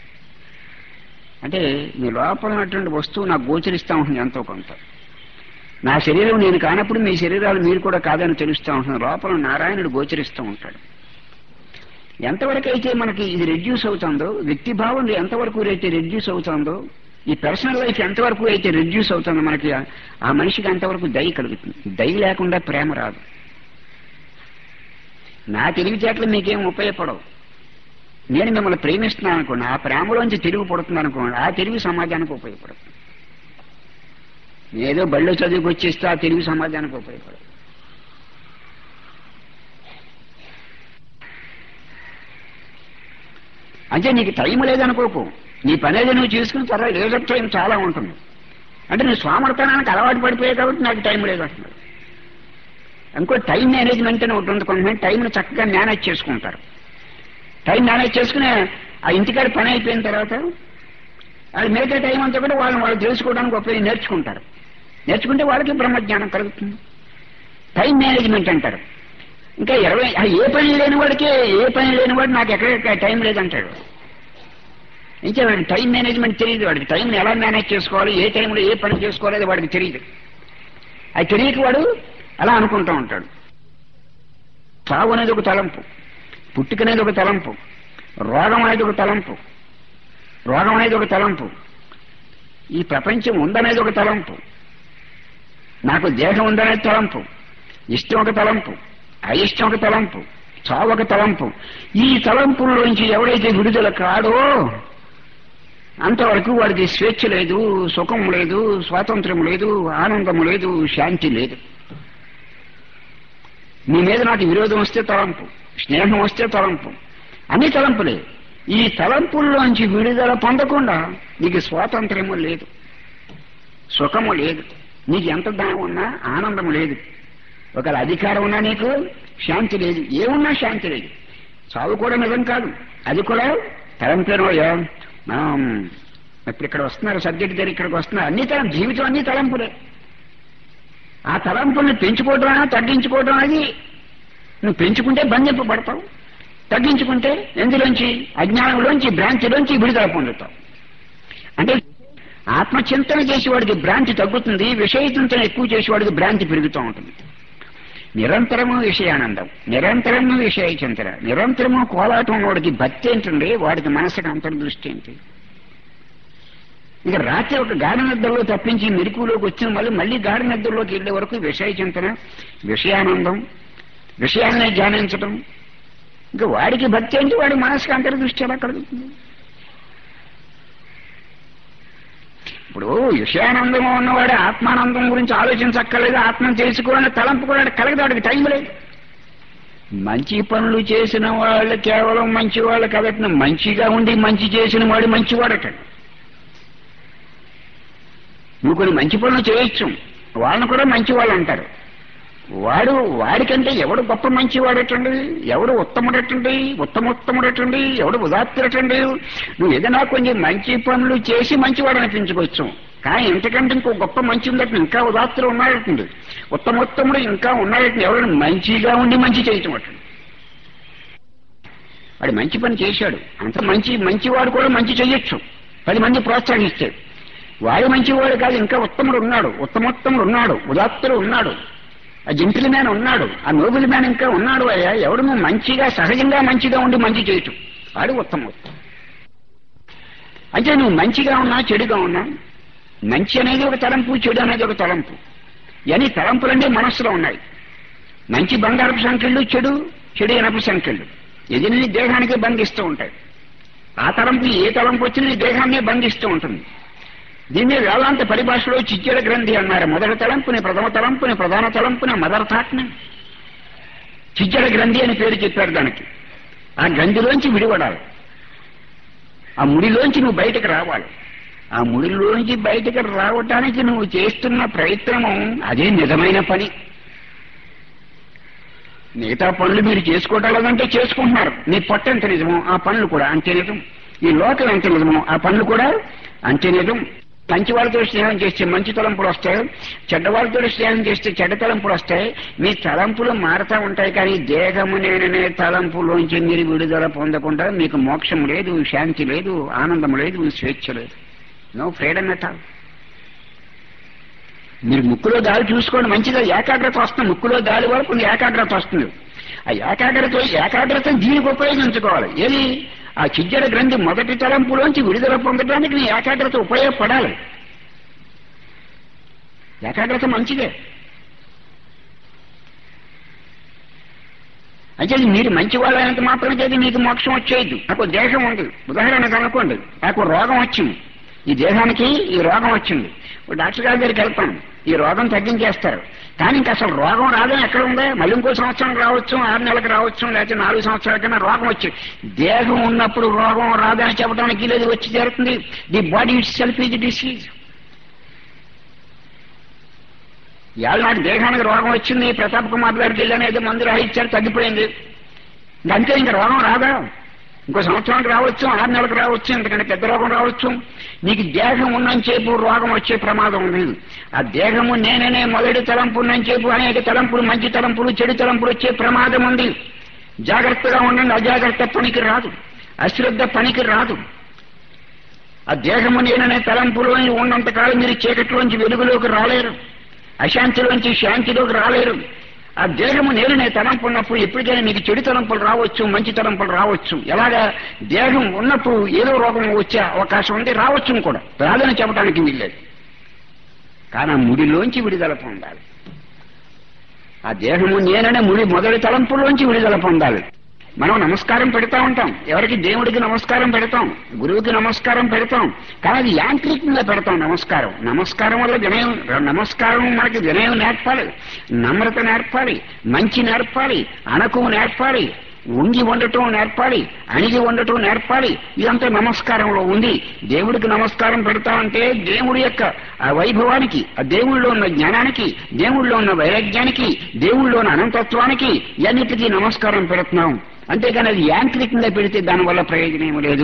అంటే మీ లోపల ఉన్నటువంటి వస్తువు నాకు గోచరిస్తూ ఉంటుంది ఎంతో కొంత నా శరీరం నేను కానప్పుడు మీ శరీరాలు మీరు కూడా కాదని తెలుస్తూ ఉంటుంది లోపల నారాయణుడు గోచరిస్తూ ఉంటాడు ఎంతవరకు అయితే మనకి ఇది రెడ్యూస్ అవుతుందో వ్యక్తి భావం ఎంతవరకు అయితే రెడ్యూస్ అవుతుందో ఈ పర్సనల్ లైఫ్ ఎంతవరకు అయితే రెడ్యూస్ అవుతుందో మనకి ఆ- ఆ మనిషికి అంతవరకు దయ కలుగుతుంది దయ లేకుండా ప్రేమ రాదు నా తెలివితేటలు మీకేం ఉపయోగపడవు నేను మిమ్మల్ని ప్రేమిస్తున్నాను అనుకోండి ఆ ప్రేమలోంచి తెలివి పడుతుంది అనుకోండి ఆ తెలివి సమాజానికి ఉపయోగపడుతుంది ఏదో బళ్ళు చదువుకు వచ్చేస్తే ఆ తెలివి సమాజానికి ఉపయోగపడదు అంటే నీకు టైం లేదనుకోకు నీ పని ఏదో నువ్వు చేసుకుని తర్వాత లేజర్ టైం చాలా ఉంటుంది అంటే నువ్వు స్వామర్థనానికి అలవాటు పడిపోయావు కాబట్టి నాకు టైం లేదు అంటున్నాడు ఇంకో టైం మేనేజ్మెంట్ అని ఒకటి ఉంది కొంతమంది టైంని చక్కగా మేనేజ్ చేసుకుంటారు టైం మేనేజ్ చేసుకుని ఆ ఇంటికాడ పని అయిపోయిన తర్వాత అది మిగతా టైం అంతా కూడా వాళ్ళని వాళ్ళు తెలుసుకోవడానికి ఉపయోగం నేర్చుకుంటారు నేర్చుకుంటే వాళ్ళకి బ్రహ్మజ్ఞానం కలుగుతుంది టైం మేనేజ్మెంట్ అంటారు ఇంకా ఇరవై ఆ ఏ పని లేని వాడికి ఏ పని లేని వాడు నాకు ఎక్కడ టైం లేదంటాడు ఇంకా వాడికి టైం మేనేజ్మెంట్ తెలియదు వాడికి టైంని ఎలా మేనేజ్ చేసుకోవాలి ఏ టైంలో ఏ పని చేసుకోవాలి అది వాడికి తెలియదు అది తెలియక వాడు అలా అనుకుంటూ ఉంటాడు చావు అనేది ఒక తలంపు పుట్టుక అనేది ఒక తలంపు రోగం అనేది ఒక తలంపు రోగం అనేది ఒక తలంపు ఈ ప్రపంచం ఉందనేది ఒక తలంపు నాకు దేహం ఉందనేది తలంపు ఇష్టం ఒక తలంపు అయిష్టం ఒక తలంపు చావు ఒక తలంపు ఈ తలంపుల్లోంచి ఎవడైతే విడుదల కాడో అంతవరకు వాడికి స్వేచ్ఛ లేదు సుఖం లేదు స్వాతంత్ర్యం లేదు ఆనందం లేదు శాంతి లేదు నీ మీద నాకు విరోధం వస్తే తలంపు స్నేహం వస్తే తలంపు అన్ని తలంపులే ఈ తలంపుల్లోంచి విడుదల పొందకుండా నీకు స్వాతంత్ర్యము లేదు సుఖము లేదు నీకు ఎంత దానం ఉన్నా ఆనందము లేదు ఒకవేళ అధికారం ఉన్నా నీకు శాంతి లేదు ఏమున్నా శాంతి లేదు చావు కూడా నిజం కాదు అది కూడా తలంపేనోయా ఇప్పుడు ఇక్కడ వస్తున్నారు సబ్జెక్ట్ దగ్గర ఇక్కడికి వస్తున్నారు అన్ని తలం జీవితం అన్ని తలంపులే ఆ తలంపుల్ని పెంచుకోవడం తగ్గించుకోవడం అనేది నువ్వు పెంచుకుంటే బంధింపబడతావు తగ్గించుకుంటే ఎందులోంచి అజ్ఞానంలోంచి భ్రాంతిలోంచి విడుదల పొందుతావు అంటే ఆత్మచింతన చేసేవాడికి భ్రాంతి తగ్గుతుంది విషయచింతన ఎక్కువ చేసేవాడికి భ్రాంతి పెరుగుతూ ఉంటుంది నిరంతరము విషయానందం నిరంతరము విషయ చింతన నిరంతరము కోలాటం వాడికి భక్తి ఏంటండి వాడికి మనసుకు అంతర్దృష్టి ఏంటి ఇక రాత్రి ఒక గాఢ నిద్రలో తప్పించి మెరుకులోకి వచ్చిన మళ్ళీ మళ్ళీ గాఢ నిద్రలోకి వెళ్లే వరకు విషయ చింతన విషయానందం విషయాన్ని ధ్యానించడం ఇంకా వాడికి భక్తి ఏంటి వాడి మనసుకు అంతర్దృష్టి ఎలా కలుగుతుంది ఇప్పుడు విషయానందము ఉన్నవాడు ఆత్మానందం గురించి ఆలోచించక్కర్లేదు ఆత్మను తెలుసుకోవాలని తలంపు కూడా కలగదు వాడికి టైం లేదు మంచి పనులు చేసిన వాళ్ళు కేవలం మంచి వాళ్ళు కాబట్టి మంచిగా ఉండి మంచి చేసిన వాడు మంచివాడట నువ్వు కొన్ని మంచి పనులు చేయొచ్చు వాళ్ళని కూడా మంచి వాళ్ళు అంటారు వాడు వాడికంటే ఎవడు గొప్ప మంచివాడటండి ఎవడు ఉత్తముడటండి ఉత్తమోత్తముడటండి ఎవడు ఉదాత్తుడటండి నువ్వు ఏదైనా కొంచెం మంచి పనులు చేసి మంచివాడు అనిపించుకోవచ్చు కానీ ఇంతకంటే ఇంకో గొప్ప మంచి ఉందట ఇంకా ఉదాత్తులు ఉన్నాడటండి ఉత్తమోత్తముడు ఇంకా ఉన్నాడటండి ఎవరైనా మంచిగా ఉండి మంచి చేయటం అటండి వాడు మంచి పని చేశాడు అంత మంచి మంచివాడు కూడా మంచి చెయ్యొచ్చు పది మంది ప్రోత్సహిస్తే వాడు మంచివాడు కాదు ఇంకా ఉత్తముడు ఉన్నాడు ఉత్తమోత్తముడు ఉన్నాడు ఉదాత్తుడు ఉన్నాడు ఆ జెంటిల్ మ్యాన్ ఉన్నాడు ఆ నోబుల్ మ్యాన్ ఇంకా ఉన్నాడు అయ్యా ఎవడు నువ్వు మంచిగా సహజంగా మంచిగా ఉండి మంచి చేయటం వాడు ఉత్తమం అంటే నువ్వు మంచిగా ఉన్నా చెడుగా ఉన్నా మంచి అనేది ఒక తలంపు చెడు అనేది ఒక తలంపు ఇవన్నీ తలంపులంటే మనస్సులో ఉన్నాయి మంచి బంగారపు సంఖ్యలు చెడు చెడు ఎనపు సంఖ్యలు ఇది నీ దేహానికి బంధిస్తూ ఉంటాయి ఆ తలంపు ఏ తలంపు వచ్చినా నీ దేహాన్నే బంధిస్తూ ఉంటుంది దీన్ని వేదాంత పరిభాషలో చిచ్చడ గ్రంథి అన్నారు మొదటి తలంపుని ప్రథమ తలంపుని ప్రధాన తలంపుని మదర్ థాట్ని చిచ్చడ గ్రంథి అని పేరు చెప్పారు దానికి ఆ గ్రంథిలోంచి విడిపడాలి ఆ ముడిలోంచి నువ్వు బయటకు రావాలి ఆ ముడిలోంచి బయటకు రావటానికి నువ్వు చేస్తున్న ప్రయత్నము అదే నిజమైన పని మిగతా పనులు మీరు చేసుకోవటం లేదంటే చేసుకుంటున్నారు మీ పొట్ట ఎంత నిజమో ఆ పనులు కూడా అంతే నిజం ఈ లోకం ఎంత నిజమో ఆ పనులు కూడా అంతే నిజం మంచి వాళ్ళతో స్నేహం చేస్తే మంచి తలంపులు వస్తాయి చెడ్డ వాళ్ళతో స్నేహం చేస్తే చెడ్డ తలంపులు వస్తాయి మీ తలంపులు మారుతా ఉంటాయి కానీ దేహము నేననే తలంపులోంచి మీరు విడుదల పొందకుండా మీకు మోక్షం లేదు శాంతి లేదు ఆనందం లేదు స్వేచ్ఛ లేదు నో ఫ్రీడమ్ ఎట్ ఆల్ మీరు ముక్కులో గాలి చూసుకోండి మంచిగా ఏకాగ్రత వస్తుంది ముక్కులో గాలి వరకు కొంచెం ఏకాగ్రత వస్తుంది ఆ ఏకాగ్రత ఏకాగ్రతను దీనికి ఉపయోగించుకోవాలి ఏది ఆ చిజ్జడ గ్రంథి మొదటి తలంపులోంచి విడుదల పొందడానికి నీ ఏకాగ్రత ఉపయోగపడాలి ఏకాగ్రత మంచిదే అంటే మీరు మంచి వాళ్ళైనంత మాత్రం చేతి మీకు మోక్షం వచ్చేది నాకు దేహం ఉంది ఉదాహరణకు అనుకోండి నాకు రోగం వచ్చింది ఈ దేహానికి ఈ రోగం వచ్చింది ఓ డాక్టర్ గారి దగ్గరికి వెళ్తాను ఈ రోగం తగ్గించేస్తారు కానీ ఇంకా అసలు రోగం రాదని ఎక్కడ ఉందా మళ్ళీ ఇంకో సంవత్సరం రావచ్చు ఆరు నెలలకు రావచ్చు లేకపోతే నాలుగు సంవత్సరాల కన్నా రోగం వచ్చి దేహం ఉన్నప్పుడు రోగం రాదని చెప్పడానికి లేదు వచ్చి జరుగుతుంది the body itself is disease ఇవాళ నాకు దేహానికి రోగం వచ్చింది ప్రతాప్ కుమార్ గారికి వెళ్ళాను ఏదో మందు రాయిచ్చారు తగ్గిపోయింది అంతే ఇంకా రోగం రాదా ఇంకో సంవత్సరానికి రావచ్చు ఆరు నెలలకు రావచ్చు ఎందుకంటే పెద్ద రోగం రావచ్చు నీకు దేహం ఉన్నంచేపు రోగం వచ్చే ప్రమాదం ఉంది ఆ దేహము నేననే మొదటి తలంపు ఉన్నంచేపు అనేక తలంపులు మంచి తలంపులు చెడు తలంపులు వచ్చే ప్రమాదం ఉంది జాగ్రత్తగా ఉండండి అజాగ్రత్త పనికి రాదు అశ్రద్ధ పనికి రాదు ఆ దేహము నేననే తలంపులో ఉన్నంతకాలం మీరు చీకట్లోంచి వెలుగులోకి రాలేరు అశాంతిలోంచి శాంతిలోకి రాలేరు ఆ దేహము నేరునే తలంపు ఉన్నప్పుడు ఎప్పటికైనా మీకు చెడు తలంపులు రావచ్చు మంచి తలంపులు రావచ్చు ఎలాగా దేహం ఉన్నప్పుడు ఏదో రోగం వచ్చే అవకాశం ఉంది రావచ్చు కూడా రాదని చెప్పడానికి వీల్లేదు కానీ ఆ ముడిలోంచి విడుదల పొందాలి ఆ దేహము నేననే ముడి మొదటి తలంపులోంచి విడుదల పొందాలి మనం నమస్కారం పెడతా ఉంటాం ఎవరికి దేవుడికి నమస్కారం పెడతాం గురువుకి నమస్కారం పెడతాం కానీ అది యాంత్రికంగా పెడతాం నమస్కారం నమస్కారం వల్ల వినయం నమస్కారం మనకి వినయం నేర్పాలి నమ్రత నేర్పాలి మంచి నేర్పాలి అణకువ నేర్పాలి ఉంగి ఉండటం నేర్పాలి అణిగి ఉండటం నేర్పాలి ఇదంతా నమస్కారంలో ఉంది దేవుడికి నమస్కారం పెడతామంటే దేవుడి యొక్క ఆ వైభవానికి ఆ దేవుళ్ళో ఉన్న జ్ఞానానికి దేవుళ్ళో ఉన్న వైరాగ్యానికి దేవుళ్ళో ఉన్న అనంతత్వానికి ఇవన్నిటికీ నమస్కారం పెడుతున్నాం అంతేకాని అది యాంత్రికంగా పెడితే దానివల్ల ప్రయోజనం ఏమీ లేదు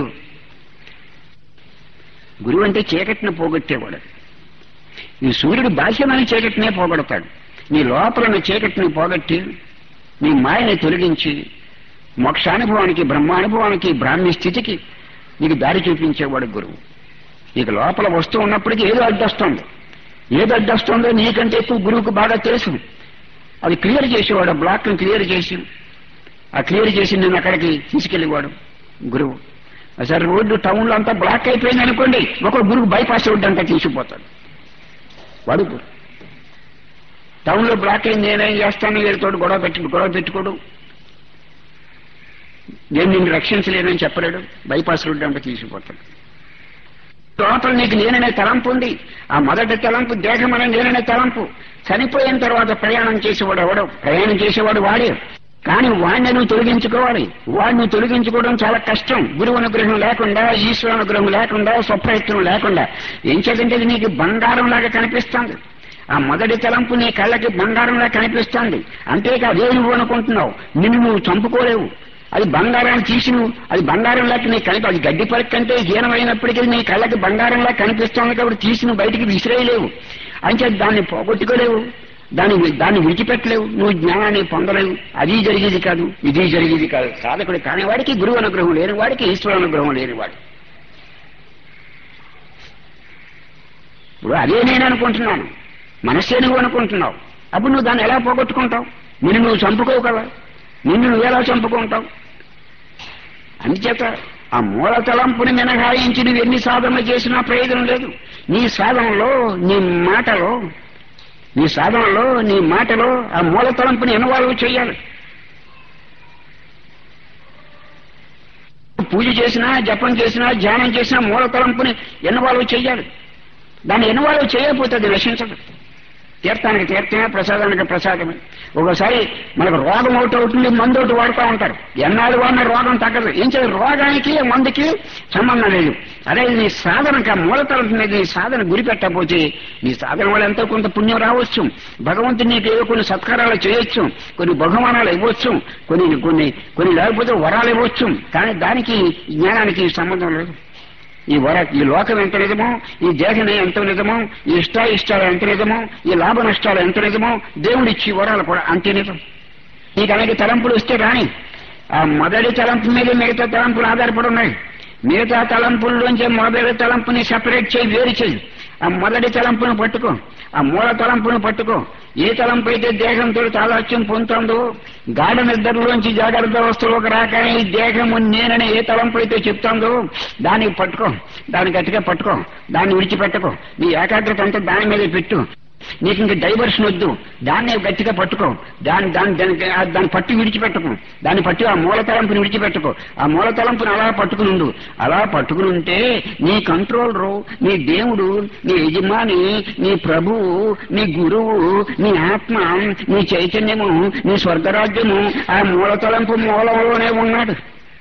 గురువు అంటే చీకటిని పోగొట్టేవాడు ఈ సూర్యుడు బాహ్యమైన చీకటినే పోగొడతాడు నీ లోపల ఉన్న చీకటిని పోగొట్టి నీ మాయని తొలగించి మోక్షానుభవానికి బ్రహ్మానుభవానికి బ్రాహ్మీ స్థితికి నీకు దారి చూపించేవాడు గురువు నీకు లోపల వస్తూ ఉన్నప్పటికీ ఏదో అడ్డొస్తుంది ఏదో అడ్డొస్తుందో నీకంటే ఎక్కువ గురువుకు బాగా తెలుసు అది క్లియర్ చేసేవాడు ఆ బ్లాక్ని క్లియర్ చేసి ఆ క్లియర్ చేసి నేను అక్కడికి తీసుకెళ్లేవాడు గురువు సరే రోడ్డు టౌన్ లో అంతా బ్లాక్ అయిపోయింది అనుకోండి ఒక గురువు బైపాస్ రోడ్డు అంతా తీసుకుపోతాడు వాడు గురు టౌన్ లో బ్లాక్ అయింది నేనేం చేస్తాను వీళ్ళతో గొడవ పెట్టి గొడవ పెట్టుకోడు నేను నిన్ను రక్షించలేనని చెప్పలేడు బైపాస్ రోడ్డు అంతా తీసుకుపోతాడు లోపల నీకు నేననే తలంపు ఉంది ఆ మొదటి తలంపు దేహం అనే నేననే తలంపు చనిపోయిన తర్వాత ప్రయాణం చేసేవాడు ఎవడో ప్రయాణం చేసేవాడు వాడే కానీ వాడిని నువ్వు తొలగించుకోవాలి వాడిని తొలగించుకోవడం చాలా కష్టం గురువు అనుగ్రహం లేకుండా ఈశ్వర అనుగ్రహం లేకుండా స్వప్రయత్నం లేకుండా ఏం చేద్దంటే ఇది నీకు బంగారంలాగా కనిపిస్తుంది ఆ మొదటి తలంపు నీ కళ్ళకి బంగారంలా కనిపిస్తుంది అంతేకాదు అదే నువ్వు అనుకుంటున్నావు నిన్ను నువ్వు చంపుకోలేవు అది బంగారాన్ని తీసి నువ్వు అది బంగారంలాకి నీ కనిపి అది గడ్డి పరక్ కంటే హీనమైనప్పటికీ నీ కళ్ళకి బంగారంలా కనిపిస్తుంది కాబట్టి తీసి నువ్వు బయటికి విసిరేయలేవు అంటే దాన్ని పోగొట్టుకోలేవు దాన్ని దాన్ని విడిచిపెట్టలేవు నువ్వు జ్ఞానాన్ని పొందలేవు అది జరిగేది కాదు ఇది జరిగేది కాదు సాధకుడు కాని వాడికి గురువు అనుగ్రహం లేని వాడికి ఈశ్వర అనుగ్రహం లేని వాడు ఇప్పుడు అదే నేను అనుకుంటున్నాను మనస్సే నువ్వు అనుకుంటున్నావు అప్పుడు నువ్వు దాన్ని ఎలా పోగొట్టుకుంటావు నిన్ను నువ్వు చంపుకోవు కదా నిన్ను నువ్వు ఎలా చంపుకుంటావు అందుచేత ఆ మూల తలంపుని మినహాయించి నువ్వు ఎన్ని సాధనలు చేసినా ప్రయోజనం లేదు నీ సాధనలో నీ మాటలో నీ సాధనలో నీ మాటలో ఆ మూల తలంపుని ఇన్వాల్వ్ చేయాలి పూజ చేసినా జపం చేసినా ధ్యానం చేసినా మూల తలంపుని ఇన్వాల్వ్ చేయాలి దాన్ని ఇన్వాల్వ్ చేయకపోతే అది నశించదు తీర్థానికి తీర్థమే ప్రసాదానికి ప్రసాదమే ఒకసారి మనకు రోగం ఒకటి అవుతుంది మందు ఒకటి వాడుతూ ఉంటారు ఎన్నాళ్ళు వాడిన రోగం తగ్గదు ఏం చేయాలి రోగానికి మందుకి సంబంధం లేదు అదే నీ సాధనక మూలతలం మీద నీ సాధన గురి పెట్టకపోతే నీ సాధన వల్ల ఎంతో కొంత పుణ్యం రావచ్చు భగవంతుడు నీకు ఏదో కొన్ని సత్కారాలు చేయొచ్చు కొన్ని బహుమానాలు ఇవ్వచ్చు కొన్ని కొన్ని కొన్ని లేకపోతే వరాలు ఇవ్వచ్చు కానీ దానికి జ్ఞానానికి సంబంధం లేదు ఈ వర ఈ లోకం ఎంత నిజమో ఈ దేహం ఎంత నిజమో ఈ ఇష్ట ఇష్టాలు ఎంత నిజమో ఈ లాభ నష్టాలు ఎంత నిజమో దేవుడిచ్చి వరాలు కూడా అంతే నిజం నీకు అనేక తలంపులు వస్తే రాని ఆ మొదటి తలంపు మీద మిగతా తలంపులు ఆధారపడి ఉన్నాయి మిగతా తలంపుల్లోంచి మొదటి తలంపుని సెపరేట్ చేయి వేరు చేయి ఆ మొదటి తలంపును పట్టుకో ఆ మూల తలంపును పట్టుకో ఏ తలంపు అయితే దేహంతో తాదాత్యం పొందుతుందో గాఢ నిద్రలోంచి జాగ్రత్త అవస్థలోకి రాకనే ఈ దేహము నేననే ఏ తలంపు అయితే చెప్తుందో దానికి పట్టుకో దాన్ని గట్టిగా పట్టుకో దాన్ని విడిచిపెట్టుకో నీ ఏకాగ్రత అంతా దాని మీద పెట్టు నీకు ఇంక డైవర్షన్ వద్దు దాన్నే గట్టిగా పట్టుకో దాని దాని దానికి ఆ దాన్ని పట్టి విడిచిపెట్టుకో దాన్ని పట్టి ఆ మూల తలంపుని విడిచిపెట్టుకో ఆ మూల తలంపుని అలా పట్టుకుని ఉండు అలా పట్టుకుని ఉంటే నీ కంట్రోలరు నీ దేవుడు నీ యజమాని నీ ప్రభువు నీ గురువు నీ ఆత్మ నీ చైతన్యము నీ స్వర్గరాజ్యము ఆ మూల తలంపు మూలంలోనే ఉన్నాడు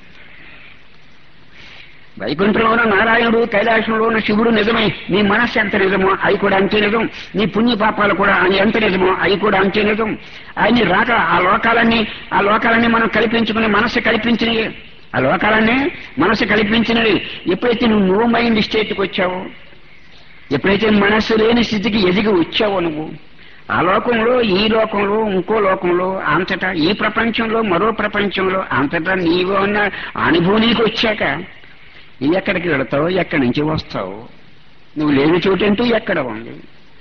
వైకుంఠంలో ఉన్న నారాయణుడు కైలాసంలో ఉన్న శివుడు నిజమే నీ మనస్సు ఎంత నిజమో అవి కూడా అంతే నిజం నీ పుణ్య పాపాలు కూడా అవి ఎంత నిజమో అవి కూడా అంతే నిజం ఆయన రాక ఆ లోకాలన్నీ ఆ లోకాలన్నీ మనం కల్పించుకుని మనస్సు కల్పించినవి ఆ లోకాలన్నీ మనస్సు కల్పించినవి ఎప్పుడైతే నువ్వు నో మైండ్ స్టేట్కి వచ్చావో ఎప్పుడైతే మనస్సు లేని స్థితికి ఎదిగి వచ్చావో నువ్వు ఆ లోకంలో ఈ లోకంలో ఇంకో లోకంలో అంతటా ఈ ప్రపంచంలో మరో ప్రపంచంలో అంతటా నీవు ఉన్న అనుభూతికి వచ్చాక ఎక్కడికి వెళతావు ఎక్కడి నుంచి వస్తావు నువ్వు లేని చోటంటూ ఎక్కడ ఉంది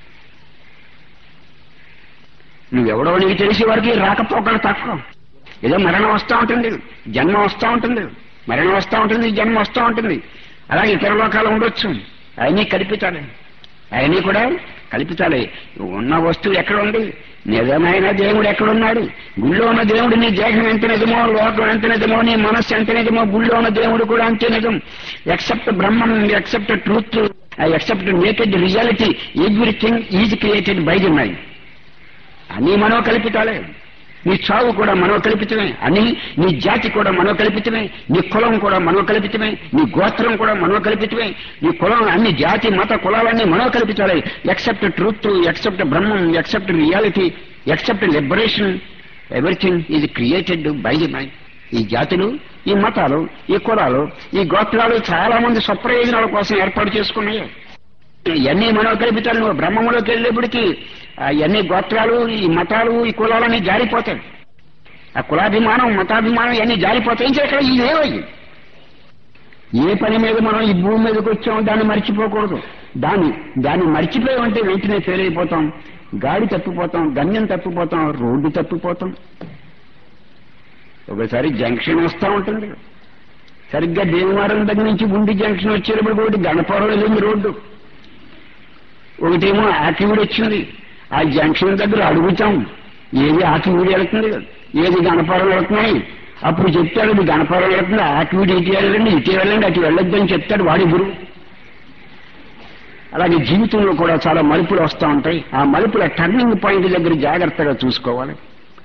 నువ్వెవడో నీకు తెలిసే వరకు రాకపోకలు తక్కువ ఏదో మరణం వస్తూ ఉంటుంది జన్మ వస్తూ ఉంటుంది మరణం వస్తూ ఉంటుంది జన్మ వస్తూ ఉంటుంది అలాగే ఇతర లోకాలు ఉండొచ్చు అవన్నీ కల్పితాలే అవన్నీ కూడా కల్పితాలే ఉన్న వస్తువు ఎక్కడ ఉంది నిజమైన దేవుడు ఎక్కడున్నాడు గుళ్ళో ఉన్న దేవుడు నీ దేహం ఎంత నిజమో లోకం ఎంత నిజమో నీ మనస్సు ఎంత నిజమో గుళ్ళో ఉన్న దేవుడు కూడా అంతే నిజం ఎక్సెప్ట్ బ్రహ్మం except truth except naked reality everything is created by the mind అన్నీ మనోకల్పితాలే నీ చావు కూడా మనోకల్పితమే అని నీ జాతి కూడా మనోకల్పితమే నీ కులం కూడా మనోకల్పితమే నీ గోత్రం కూడా మనోకల్పితమే నీ కులం అన్ని జాతి మత కులాలన్నీ మనోకల్పితాలే ఎక్సెప్ట్ ట్రూత్ ఎక్సెప్ట్ బ్రహ్మం except reality except liberation everything is created by the mind ఈ జాతులు ఈ మతాలు ఈ కులాలు ఈ గోత్రాలు చాలా మంది స్వప్రయోజనాల కోసం ఏర్పాటు చేసుకున్నాయి ఇవన్నీ మనోకల్పితాలు నువ్వు బ్రహ్మంలోకి వెళ్ళేప్పటికీ అవన్నీ గోత్రాలు ఈ మతాలు ఈ కులాలన్నీ జారిపోతాయి ఆ కులాభిమానం మతాభిమానం ఇవన్నీ జారిపోతాయి ఇంకా ఇక్కడ ఈ లేవయ్యి ఏ పని మీద మనం ఈ భూమి మీదకి వచ్చాం దాన్ని మర్చిపోకూడదు దాన్ని దాన్ని మర్చిపోయామంటే వెంటనే ఫెయిల్ అయిపోతాం గాడి తప్పిపోతాం గమ్యం తప్పిపోతాం రోడ్డు తప్పిపోతాం ఒకసారి జంక్షన్ వస్తూ ఉంటుంది సరిగ్గా దేవవారం దగ్గర నుంచి ఉండి జంక్షన్ వచ్చేటప్పుడు ఒకటి గణపురం వెళ్ళింది రోడ్డు ఒకటేమో ఆకివీడు వచ్చింది ఆ జంక్షన్ దగ్గర అడుగుతాం ఏది ఆకివీడు వెళ్తుంది ఏది గణపురం వెళ్తున్నాయి అప్పుడు చెప్తాడు ఇది గణపురం వెళ్తుంది ఆకివీడు ఇటు వెళ్ళండి ఇటు వెళ్ళండి అటు వెళ్ళొద్దని చెప్తాడు వాడి గురువు అలాగే జీవితంలో కూడా చాలా మలుపులు వస్తూ ఉంటాయి ఆ మలుపుల టర్నింగ్ పాయింట్ దగ్గర జాగ్రత్తగా చూసుకోవాలి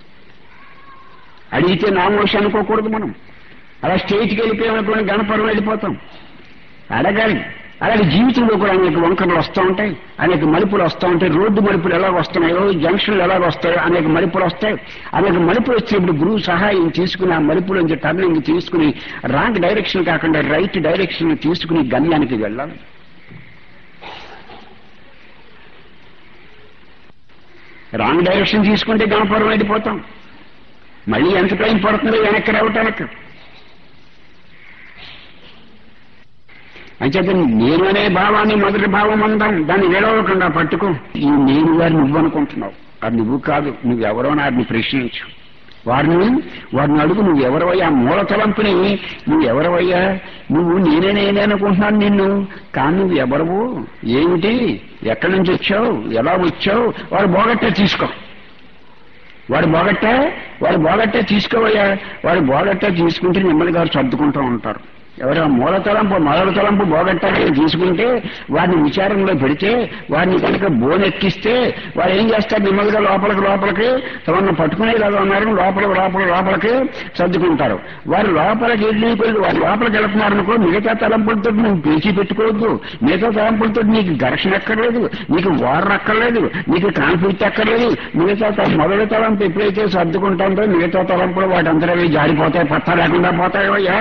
అడిగితే నామోషి అనుకోకూడదు మనం అలా స్టేట్కి వెళ్ళిపోయామనుకోండి గణపురం వెళ్ళిపోతాం అడగాలి అలాగే జీవితంలో కూడా అనేక వంకరలు వస్తూ ఉంటాయి అనేక మలుపులు వస్తూ ఉంటాయి రోడ్డు మలుపులు ఎలాగ వస్తున్నాయో జంక్షన్లు ఎలాగ వస్తాయో అనేక మలుపులు వస్తాయి అనేక మలుపులు వచ్చినప్పుడు గురువు సహాయం తీసుకుని ఆ మలుపుల నుంచి టర్నింగ్ తీసుకుని రాంగ్ డైరెక్షన్ కాకుండా రైట్ డైరెక్షన్ తీసుకుని గమ్యానికి వెళ్ళాలి రాంగ్ డైరెక్షన్ తీసుకుంటే గణపురం వెళ్ళిపోతాం మళ్ళీ ఎంత టైం పడుతుందో వెనక్కి రావటానికి అంచేత నేను అనే భావాన్ని మొదటి భావం అందాం దాన్ని విడవకుండా పట్టుకో ఈ నేను వారు నువ్వు అనుకుంటున్నావు అది నువ్వు కాదు నువ్వెవరో నాడిని ప్రశ్నించు వారిని వారిని అడుగు నువ్వెవరవయ్యా మూల తలంపుని నువ్వెవరవయ్యా నువ్వు నేనే నేనే అనుకుంటున్నాను నిన్ను కానీ నువ్వు ఎవరవు ఏమిటి ఎక్కడి నుంచి వచ్చావు ఎలా వచ్చావు వాడు బోగట్టే తీసుకో వాడు బోగట్టే వాడు బోగట్టే తీసుకోవయ్యా వాడు బోగట్టే తీసుకుంటే మిమ్మల్ని గారు సర్దుకుంటూ ఉంటారు ఎవరో మూల తలంపు మొదల తలంపు బోగట్టాలని తీసుకుంటే వాడిని విచారంలో పెడితే వాడిని కనుక బోనెక్కిస్తే వాడు ఏం చేస్తారు నెమ్మదిగా లోపలికి లోపలికి తమను పట్టుకునేలాగా ఉన్నారు లోపల లోపల లోపలికి సర్దుకుంటారు వారు లోపలికి వెళ్ళిపోయి వారు లోపలికి వెళ్తున్నారు అనుకో మిగతా తలంపులతో నువ్వు పేచి పెట్టుకోవద్దు మిగతా తలంపులతో నీకు ఘర్షణ అక్కర్లేదు నీకు వారణ అక్కర్లేదు నీకు కాన్ఫ్లిక్ట్ అక్కర్లేదు మిగతా త- మొదటి తలంపు ఎప్పుడైతే సర్దుకుంటాందో మిగతా తలంపులు వాటంతరవి జారిపోతాయి పత్తా లేకుండా పోతాయో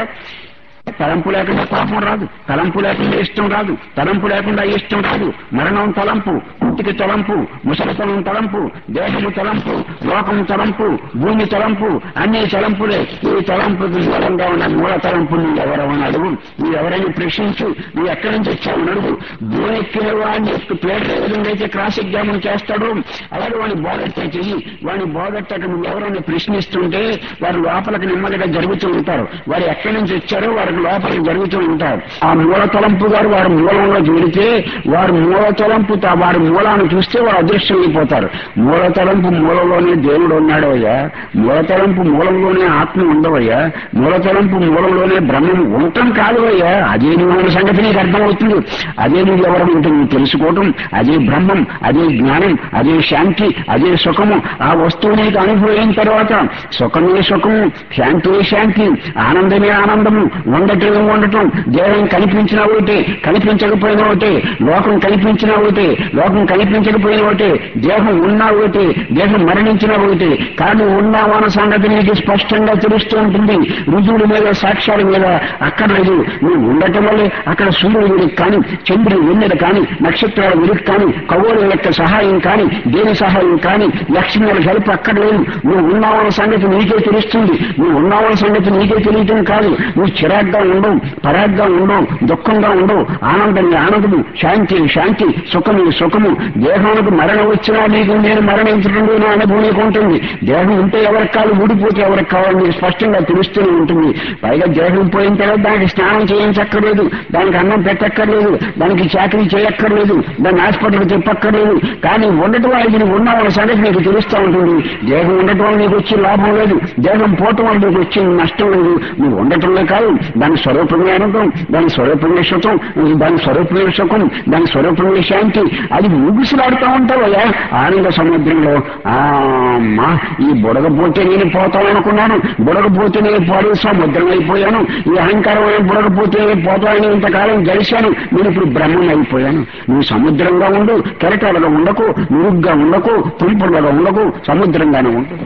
తలంపు లేకుండా పాపం రాదు తలంపు లేకుండా ఇష్టం రాదు తలంపు లేకుండా ఇష్టం రాదు మరణం తలంపు పుట్టికి తలంపు ముసలితనం తలంపు దేహము తలంపు లోకం తలంపు భూమి తలంపు అన్ని తలంపులే ఈ తలంపుకి మూలంగా ఉన్న మూల తలంపు నువ్వు ఎవరెవని అడుగు నువ్వు ఎవరైనా ప్రశ్నించు నువ్వు ఎక్కడి నుంచి వచ్చావు అడుగు భూమెక్కిన వాడిని పేరు ఏ విధంగా అయితే క్రాస్ ఎగ్జామిన్ చేస్తాడో అలాగే వాడిని బోగట్ట చెయ్యి వాడిని బోగట్టక నువ్వు ఎవరైనా ప్రశ్నిస్తుంటే వారు లోపలికి నెమ్మదిగా జరుగుతూ ఉంటారు వారు ఎక్కడి నుంచి వచ్చారో వారికి లోపలికి జరుగుతూ ఉంటారు ఆ మూల తలంపు గారు వారి మూలంలో చేరితే వారు మూల తలంపు తా- వారి మూలాన్ని చూస్తే వారు అదృశ్యం అయిపోతారు మూల తలంపు మూలంలోనే దేవుడు ఉన్నాడు అయ్యా మూల తలంపు మూలంలోనే ఆత్మ ఉండవయ్యా మూల తలంపు మూలంలోనే బ్రహ్మం ఉండటం కాదు అయ్యా అదే నువ్వు సంగతి నీకు అర్థమవుతుంది అదే నువ్వు ఎవరు ఉంటుంది నువ్వు తెలుసుకోవటం అదే బ్రహ్మం అదే జ్ఞానం అదే శాంతి అదే సుఖము ఆ వస్తువు నీకు అనుభవం తర్వాత సుఖమే సుఖము శాంతి శాంతి ఆనందమే ఆనందము ఉండటమే ఉండటం దేహం కనిపించిన ఒకటే కనిపించకపోయినా ఒకటే లోకం కనిపించిన ఒకటే లోకం కనిపించకపోయినా ఒకటే దేహం ఉన్నా ఒకటే దేహం మరణించిన ఒకటే కానీ ఉన్నామన్న సంగతి నీకు స్పష్టంగా తెలుస్తూ ఉంటుంది రుజువుల మీద సాక్ష్యాల మీద అక్కర్లేదు నువ్వు ఉండటం వల్లే అక్కడ సూర్యుడు వెలుగు కానీ చంద్రుడు వెన్నెల కానీ నక్షత్రాల వెలుగు కానీ ఖగోళ యొక్క సహాయం కానీ దేని సహాయం కానీ లక్ష్మీల హెల్ప్ అక్కర్లేదు నువ్వు ఉన్నావన్న సంగతి నీకే తెలుస్తుంది నువ్వు ఉన్నావన్న సంగతి నీకే తెలియటం కాదు నువ్వు చిరాగ్గా ఉండవు పరాగ్గా ఉండవు దుఃఖంగా ఉండవు ఆనందంగా ఆనందము శాంతి శాంతి సుఖము సుఖము దేహానికి మరణం వచ్చినా నీకు నేను మరణించడం నా అనుభవం నీకు ఉంటుంది దేహం ఉంటే ఎవరికి కాదు ఊడిపోతే ఎవరికి కావాలి నీకు స్పష్టంగా తెలుస్తూనే ఉంటుంది పైగా దేహం పోయిన తర్వాత దానికి స్నానం చేయించక్కర్లేదు దానికి అన్నం పెట్టక్కర్లేదు దానికి చాకరీ చేయక్కర్లేదు దాన్ని హాస్పిటల్ చెప్పక్కర్లేదు కానీ ఉండటం వల్ల ఇది నువ్వు ఉన్నావన్న సంగతి నీకు తెలుస్తూ ఉంటుంది దేహం ఉండటం వల్ల నీకు వచ్చే లాభం లేదు దేహం పోవటం వల్ల నీకు వచ్చే నష్టం లేదు నువ్వు ఉండటంలో కాదు దాని స్వరూపమే ఆనందం దాని స్వరూపమే సుఖం దాని స్వరూపమే సుఖం దాని స్వరూపమే శాంతి అది ఊగిసలాడుతూ ఉంటావయ్యా ఆనంద సముద్రంలో ఆ అమ్మా ఈ బుడగపోతే నేను పోతాననుకున్నాను బుడగపోతే నేను పాడే సముద్రం అయిపోయాను ఈ అహంకారమైన బుడగపోతే నేను పోతానని ఇంతకాలం గడిచాను నేను ఇప్పుడు బ్రహ్మం అయిపోయాను నువ్వు సముద్రంగా ఉండు కెరటాలుగా ఉండకు నురుగ్గా ఉండకు తుంపులుగా ఉండకు సముద్రంగానే ఉండు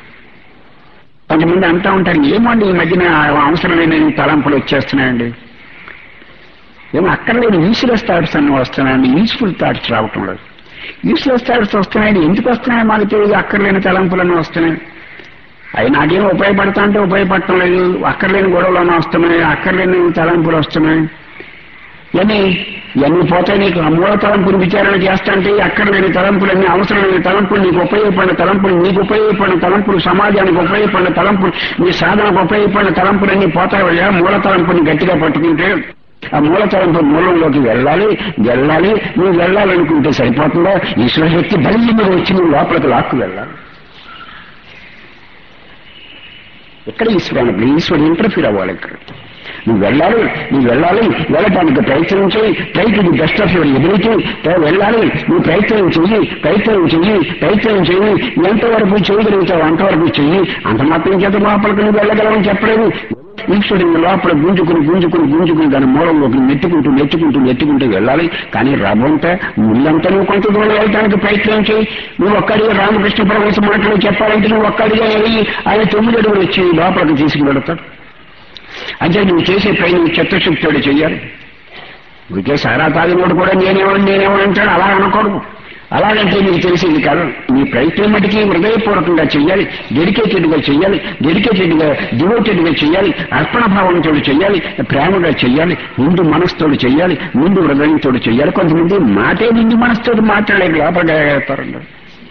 కొంతమంది అంటా ఉంటారు ఏమండి ఈ మధ్యన అవసరం లేని తలంపులు వచ్చేస్తున్నాయండి ఏమో అక్కర్లేని యూస్లెస్ థాట్స్ అన్ని వస్తున్నాయండి యూస్ఫుల్ థాట్స్ రావటం లేదు యూస్లెస్ థాట్స్ వస్తున్నాయండి ఎందుకు వస్తున్నాయి మాకు తెలియదు అక్కర్లేని తలంపులన్నీ వస్తున్నాయి అవి నాకేం ఉపయోగపడతా అంటే ఉపయోగపడటం లేదు అక్కర్లేని గొడవలన్నీ వస్తున్నాయి అక్కర్లేని తలంపులు వస్తున్నాయి ఇవన్నీ ఇవన్నీ పోతాయి నీకు ఆ మూల తలంపుని విచారణ చేస్తా అంటే అక్కర్లేని తలంపులన్నీ అవసరమైన తలంపులు నీకు ఉపయోగపడిన తలంపులు నీకు ఉపయోగపడిన తలంపులు సమాజానికి ఉపయోగపడిన తలంపులు నీ సాధనకు ఉపయోగపడిన తలంపులన్నీ పోతాయి మూల తలంపుని గట్టిగా పట్టుకుంటే ఆ మూల తలంపు మూలంలోకి వెళ్ళాలి వెళ్ళాలి నువ్వు వెళ్ళాలనుకుంటే సరిపోతుందా ఈశ్వర శక్తి బలి మీద వచ్చి నువ్వు లోపలికి లాక్కు వెళ్ళాలి ఎక్కడ ఈశ్వరానికి ఈశ్వరుడు ఇంటర్ఫీర్ అవ్వాలి ఇక్కడ నువ్వు వెళ్ళాలి నువ్వు వెళ్ళాలి వెళ్ళటానికి ప్రయత్నం చేయి try to the best of your ability వెళ్ళాలి నువ్వు ప్రయత్నం చెయ్యి ప్రయత్నం చెయ్యి ప్రయత్నం చెయ్యి ఎంతవరకు చేయగలుగుతావు అంతవరకు చెయ్యి అంత మాత్రం చేత లోపలికి నువ్వు వెళ్ళగలవని చెప్పలేదు ఈశ్వరుని లోపల గుంజుకుని గుంజుకుని గుంజుకుని దాని మూలంలోకి నెట్టుకుంటూ నెట్టుకుంటూ నెట్టుకుంటూ వెళ్ళాలి కానీ రవ్వంతా ముళ్ళంతా నువ్వు కొంత దూరం వెళ్ళడానికి ప్రయత్నం చేయి నువ్వు ఒక్కడిగా రామకృష్ణ పరమేశ్వర మాటలు చెప్పాలంటే నువ్వు ఒక్కడిగా వెళ్ళి ఆయన తొమ్మిది అడుగులు వచ్చి లోపలికి తీసుకువెడతాడు అంటే నువ్వు చేసే ప్రయత్నం చిత్తశుద్ధితోడు చెయ్యాలి ఇంకే సారా తాగినోడు కూడా నేనేమో నేనేమో అంటాడు అలా అనకూడదు అలాగంటే నీకు తెలిసింది కాదు నీ ప్రయత్నం మటుకి హృదయపూర్వకంగా చెయ్యాలి డెడికేటెడ్ గా చెయ్యాలి డెడికేటెడ్ గా డివోటెడ్ గా చెయ్యాలి అర్పణ భావంతో చెయ్యాలి ప్రేమగా చెయ్యాలి ముందు మనసుతోడు చెయ్యాలి ముందు హృదయంతో చెయ్యాలి కొంతమంది మాటే నిండు మనసుతోటి మాట్లాడలేక లోపలికి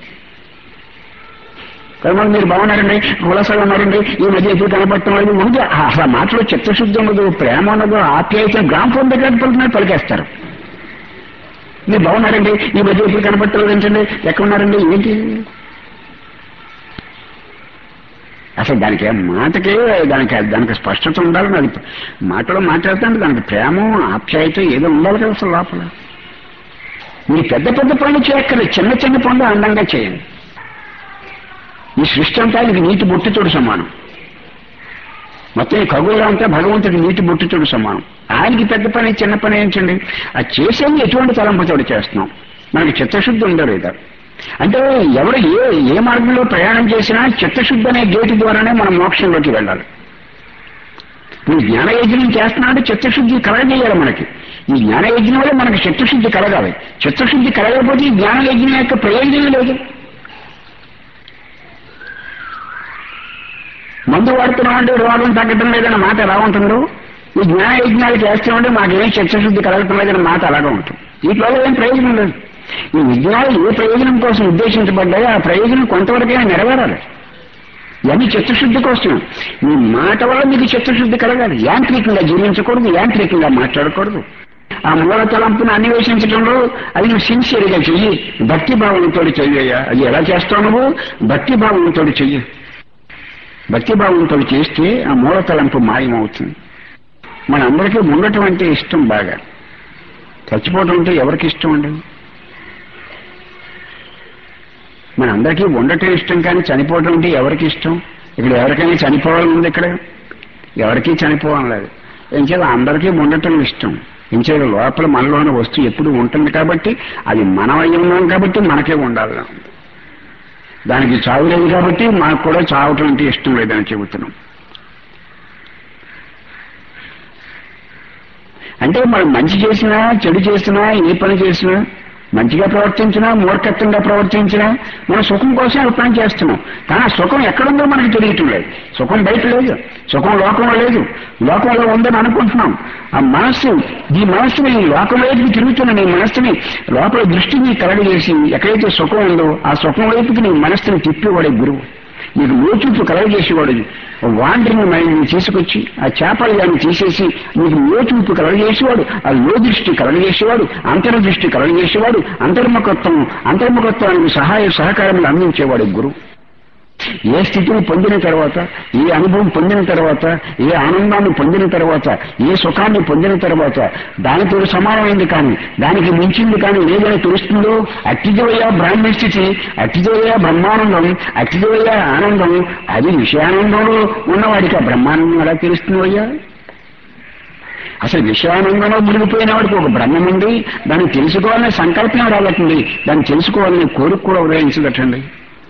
కొంతమంది మీరు బాగున్నారండి కులసగా ఉన్నారండి ఈ మధ్య ఎప్పుడు కనపడటం లేదు ముందు అసలు ఆ మాటలో చిత్తశుద్ధి ఉండదు ప్రేమ ఉండదు ఆప్యాయత గ్రామ్ ఫోన్ దగ్గర పలుకున్నారు పలికేస్తారు మీరు బాగున్నారండి ఈ మధ్య ఎప్పుడు కనపడటం లేదు ఏంటండి ఎక్కడ ఉన్నారండి ఏంటి అసలు దానికి ఏం మాటకే దానికి దానికి స్పష్టత ఉండాలి అది మాటలో మాట్లాడుతుంటే దానికి ప్రేమ ఆప్యాయత ఏదో ఉండాలి కదా అసలు లోపల మీరు పెద్ద పెద్ద పనులు చేయక్కర్లేదు చిన్న చిన్న పనులు అందంగా చేయండి ఈ సృష్టి అంతా ఇది నీటి బొట్టుతోడు సమానం మొత్తం ఈ ఖగోళం అంతా భగవంతుడి నీటి బొట్టుతోడు సమానం ఆయనకి పెద్ద పని చిన్న పని ఏంటండి అది చేసేది ఎటువంటి తలంపుతోడు చేస్తున్నాం మనకి చిత్తశుద్ధి ఉండదు ఇక అంటే ఎవరు ఏ ఏ మార్గంలో ప్రయాణం చేసినా చిత్తశుద్ధి అనే గేటు ద్వారానే మనం మోక్షంలోకి వెళ్ళాలి నువ్వు జ్ఞానయజ్ఞం చేస్తున్నాడు చిత్తశుద్ధి కలగజేయాలి మనకి ఈ జ్ఞానయజ్ఞం వల్ల మనకి చిత్తశుద్ధి కలగాలి చిత్తశుద్ధి కలగకపోతే ఈ జ్ఞానయజ్ఞం యొక్క ప్రయోజనం లేదు మందు వాడుతున్నామంటే రోగం తగ్గటం లేదన్న మాట ఎలా ఉంటుందో ఈ జ్ఞాన యజ్ఞాలు చేస్తున్నామంటే మాకేం చిత్తశుద్ధి కలగటం లేదన్న మాట అలాగే ఉంటుంది వీటివల్ల ఏం ప్రయోజనం లేదు ఈ విజ్ఞానాలు ఏ ప్రయోజనం కోసం ఉద్దేశించబడ్డాయో ఆ ప్రయోజనం కొంతవరకైనా నెరవేరాలి ఇవన్నీ చిత్తశుద్ధి కోసం మీ మాట వల్ల మీకు చిత్తశుద్ధి కలగాలి యాంత్రికంగా జీవించకూడదు యాంత్రికంగా మాట్లాడకూడదు ఆ మూల తలంపును అన్వేషించడంలో అది నువ్వు సిన్సియర్గా చెయ్యి భక్తి భావంతో చెయ్యయ్యా అది ఎలా చేస్తావు నువ్వు భక్తి భావంతో చెయ్యి భక్తి భావంతో చేస్తే ఆ మూల తలంపు మాయమవుతుంది మనందరికీ ఉండటం అంటే ఇష్టం బాగా చచ్చిపోవటం అంటే ఎవరికి ఇష్టం ఉండదు మనందరికీ ఉండటం ఇష్టం కానీ చనిపోవటం అంటే ఎవరికి ఇష్టం ఇక్కడ ఎవరికైనా చనిపోవాలని ఉంది ఇక్కడ ఎవరికీ చనిపోవాలని లేదు ఎంచేత అందరికీ ఉండటం ఇష్టం ఎంచేత లోపల మనలోని వస్తువు ఎప్పుడు ఉంటుంది కాబట్టి అది మనమై ఉన్నాం కాబట్టి మనకే ఉండాలని ఉంది దానికి చావు లేదు కాబట్టి మనకు కూడా చావటం అంటే ఇష్టం లేదని చెబుతున్నాం అంటే మనం మంచి చేసినా చెడు చేసినా ఏ పని చేసినా మంచిగా ప్రవర్తించినా మూర్ఖత్వంగా ప్రవర్తించినా మనం సుఖం కోసం ఆ పని చేస్తున్నాం కానీ ఆ సుఖం ఎక్కడుందో మనకి తెలియటం లేదు సుఖం బయట లేదు సుఖం లోకంలో లేదు లోకంలో ఉందని అనుకుంటున్నాం ఆ మనస్సు ఈ మనస్సుని లోకం వైపుకి తిరుగుతున్న నీ మనస్సుని లోపల దృష్టిని కలగజేసి ఎక్కడైతే సుఖం ఉందో ఆ సుఖం వైపుకి నీ మనస్సుని తిప్పేవాడే గురువు నీకు లోచూపు కలగజేసేవాడు వాండ్రిని మైండ్ని తీసుకొచ్చి ఆ చేపల్యాన్ని తీసేసి నీకు లోచూపు కలగజేసేవాడు ఆ లో దృష్టి కలగజేసేవాడు అంతర్దృష్టి కలగజేసేవాడు అంతర్ముఖత్వం అంతర్ముఖత్వానికి సహాయ సహకారములు అందించేవాడు గురువు ఏ స్థితిని పొందిన తర్వాత ఏ అనుభవం పొందిన తర్వాత ఏ ఆనందాన్ని పొందిన తర్వాత ఏ సుఖాన్ని పొందిన తర్వాత దానితో సమానమైంది కానీ దానికి మించింది కానీ లేదని తెలుస్తుందో అట్టిజవయ్య బ్రాహ్మణ స్థితి అట్టిజవయ్య బ్రహ్మానందం అట్టిజవయ్య ఆనందం అది విషయానందంలో ఉన్నవాడికి ఆ బ్రహ్మానందం ఎలా తెలుస్తుందయ్యా అసలు విషయానందంలో మునిగిపోయిన వాడికి ఒక బ్రహ్మం ఉంది దాన్ని తెలుసుకోవాలనే సంకల్పం రాలటండి దాన్ని తెలుసుకోవాలనే కోరిక కూడా ఉదయించదటండి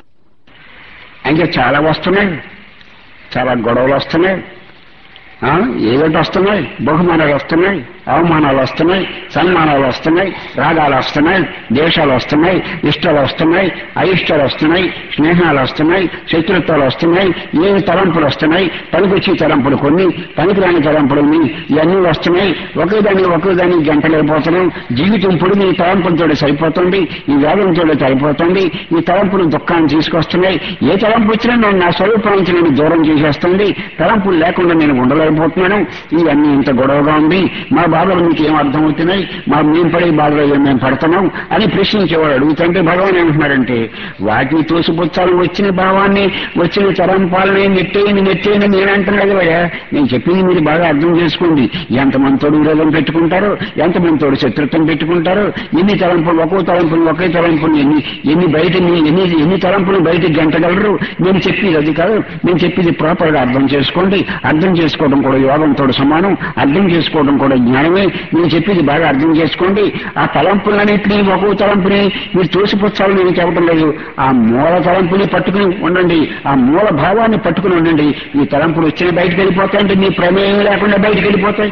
ఇంకా చాలా వస్తున్నాయి చాలా గొడవలు వస్తున్నాయి ఆ, ఏదోటి వస్తున్నాయి బహుమానాలు వస్తున్నాయి అవమానాలు వస్తున్నాయి సన్మానాలు వస్తున్నాయి రాగాలు వస్తున్నాయి దేశాలు వస్తున్నాయి ఇష్టాలు వస్తున్నాయి అయిష్టాలు వస్తున్నాయి స్నేహాలు వస్తున్నాయి శత్రుత్వాలు వస్తున్నాయి ఏమి తలంపులు వస్తున్నాయి పనికొచ్చే తలంపులు కొన్ని పనికిరాని తలంపులు ఉన్నాయి ఇవన్నీ వస్తున్నాయి ఒకేదాన్ని ఒకేదాన్ని గంటలైపోతున్నాం జీవితం పొడి ఈ తలంపులతో సరిపోతుంది ఈ వేదంతో సరిపోతుంది ఈ తలంపులు దుఃఖాన్ని తీసుకొస్తున్నాయి ఏ తలంపు వచ్చినా నేను నా స్వరూపం నుంచి నేను దూరం చేసేస్తుంది తలంపులు లేకుండా నేను ఉండలేకపోతున్నాను ఇవన్నీ ఇంత గొడవగా ఉంది మా బాధలు మీకు ఏం అర్థమవుతున్నాయి మా మేము పడే బాధలు ఏం మేము పడుతున్నాం అని ప్రశ్నించేవాడు అడుగుతుంటే భగవాన్ ఏమంటున్నారంటే వాటిని తోసిపుచ్చాలని వచ్చిన భావాన్ని వచ్చిన తరంపాలని నెట్టేయని నెట్టేయని నేను అంటున్నాడు కదా నేను చెప్పింది మీరు బాగా అర్థం చేసుకోండి ఎంతమంది తోడు విరోధం పెట్టుకుంటారో ఎంతమంది తోడు శత్రుత్వం పెట్టుకుంటారో ఎన్ని తలంపులు ఒక్కో తలంపులు ఒకే తలంపులు ఎన్ని ఎన్ని బయట ఎన్ని ఎన్ని తలంపులు బయట గంటగలరు నేను చెప్పేది అది కాదు నేను చెప్పేది ప్రాపర్ గా అర్థం చేసుకోండి అర్థం చేసుకోవడం కూడా యోగంతో సమానం అర్థం చేసుకోవడం కూడా జ్ఞానమే నేను చెప్పేది బాగా అర్థం చేసుకోండి ఆ తలంపులన్నింటినీ ఒక్కో తలంపుని మీరు తోసిపుచ్చాలని నేను చెప్పడం లేదు ఆ మూల తలంపుని పట్టుకుని ఉండండి ఆ మూల భావాన్ని పట్టుకుని ఉండండి ఈ తలంపులు వచ్చిన బయటకు వెళ్ళిపోతాయంటే మీ ప్రమేయం లేకుండా బయటకు వెళ్ళిపోతాయి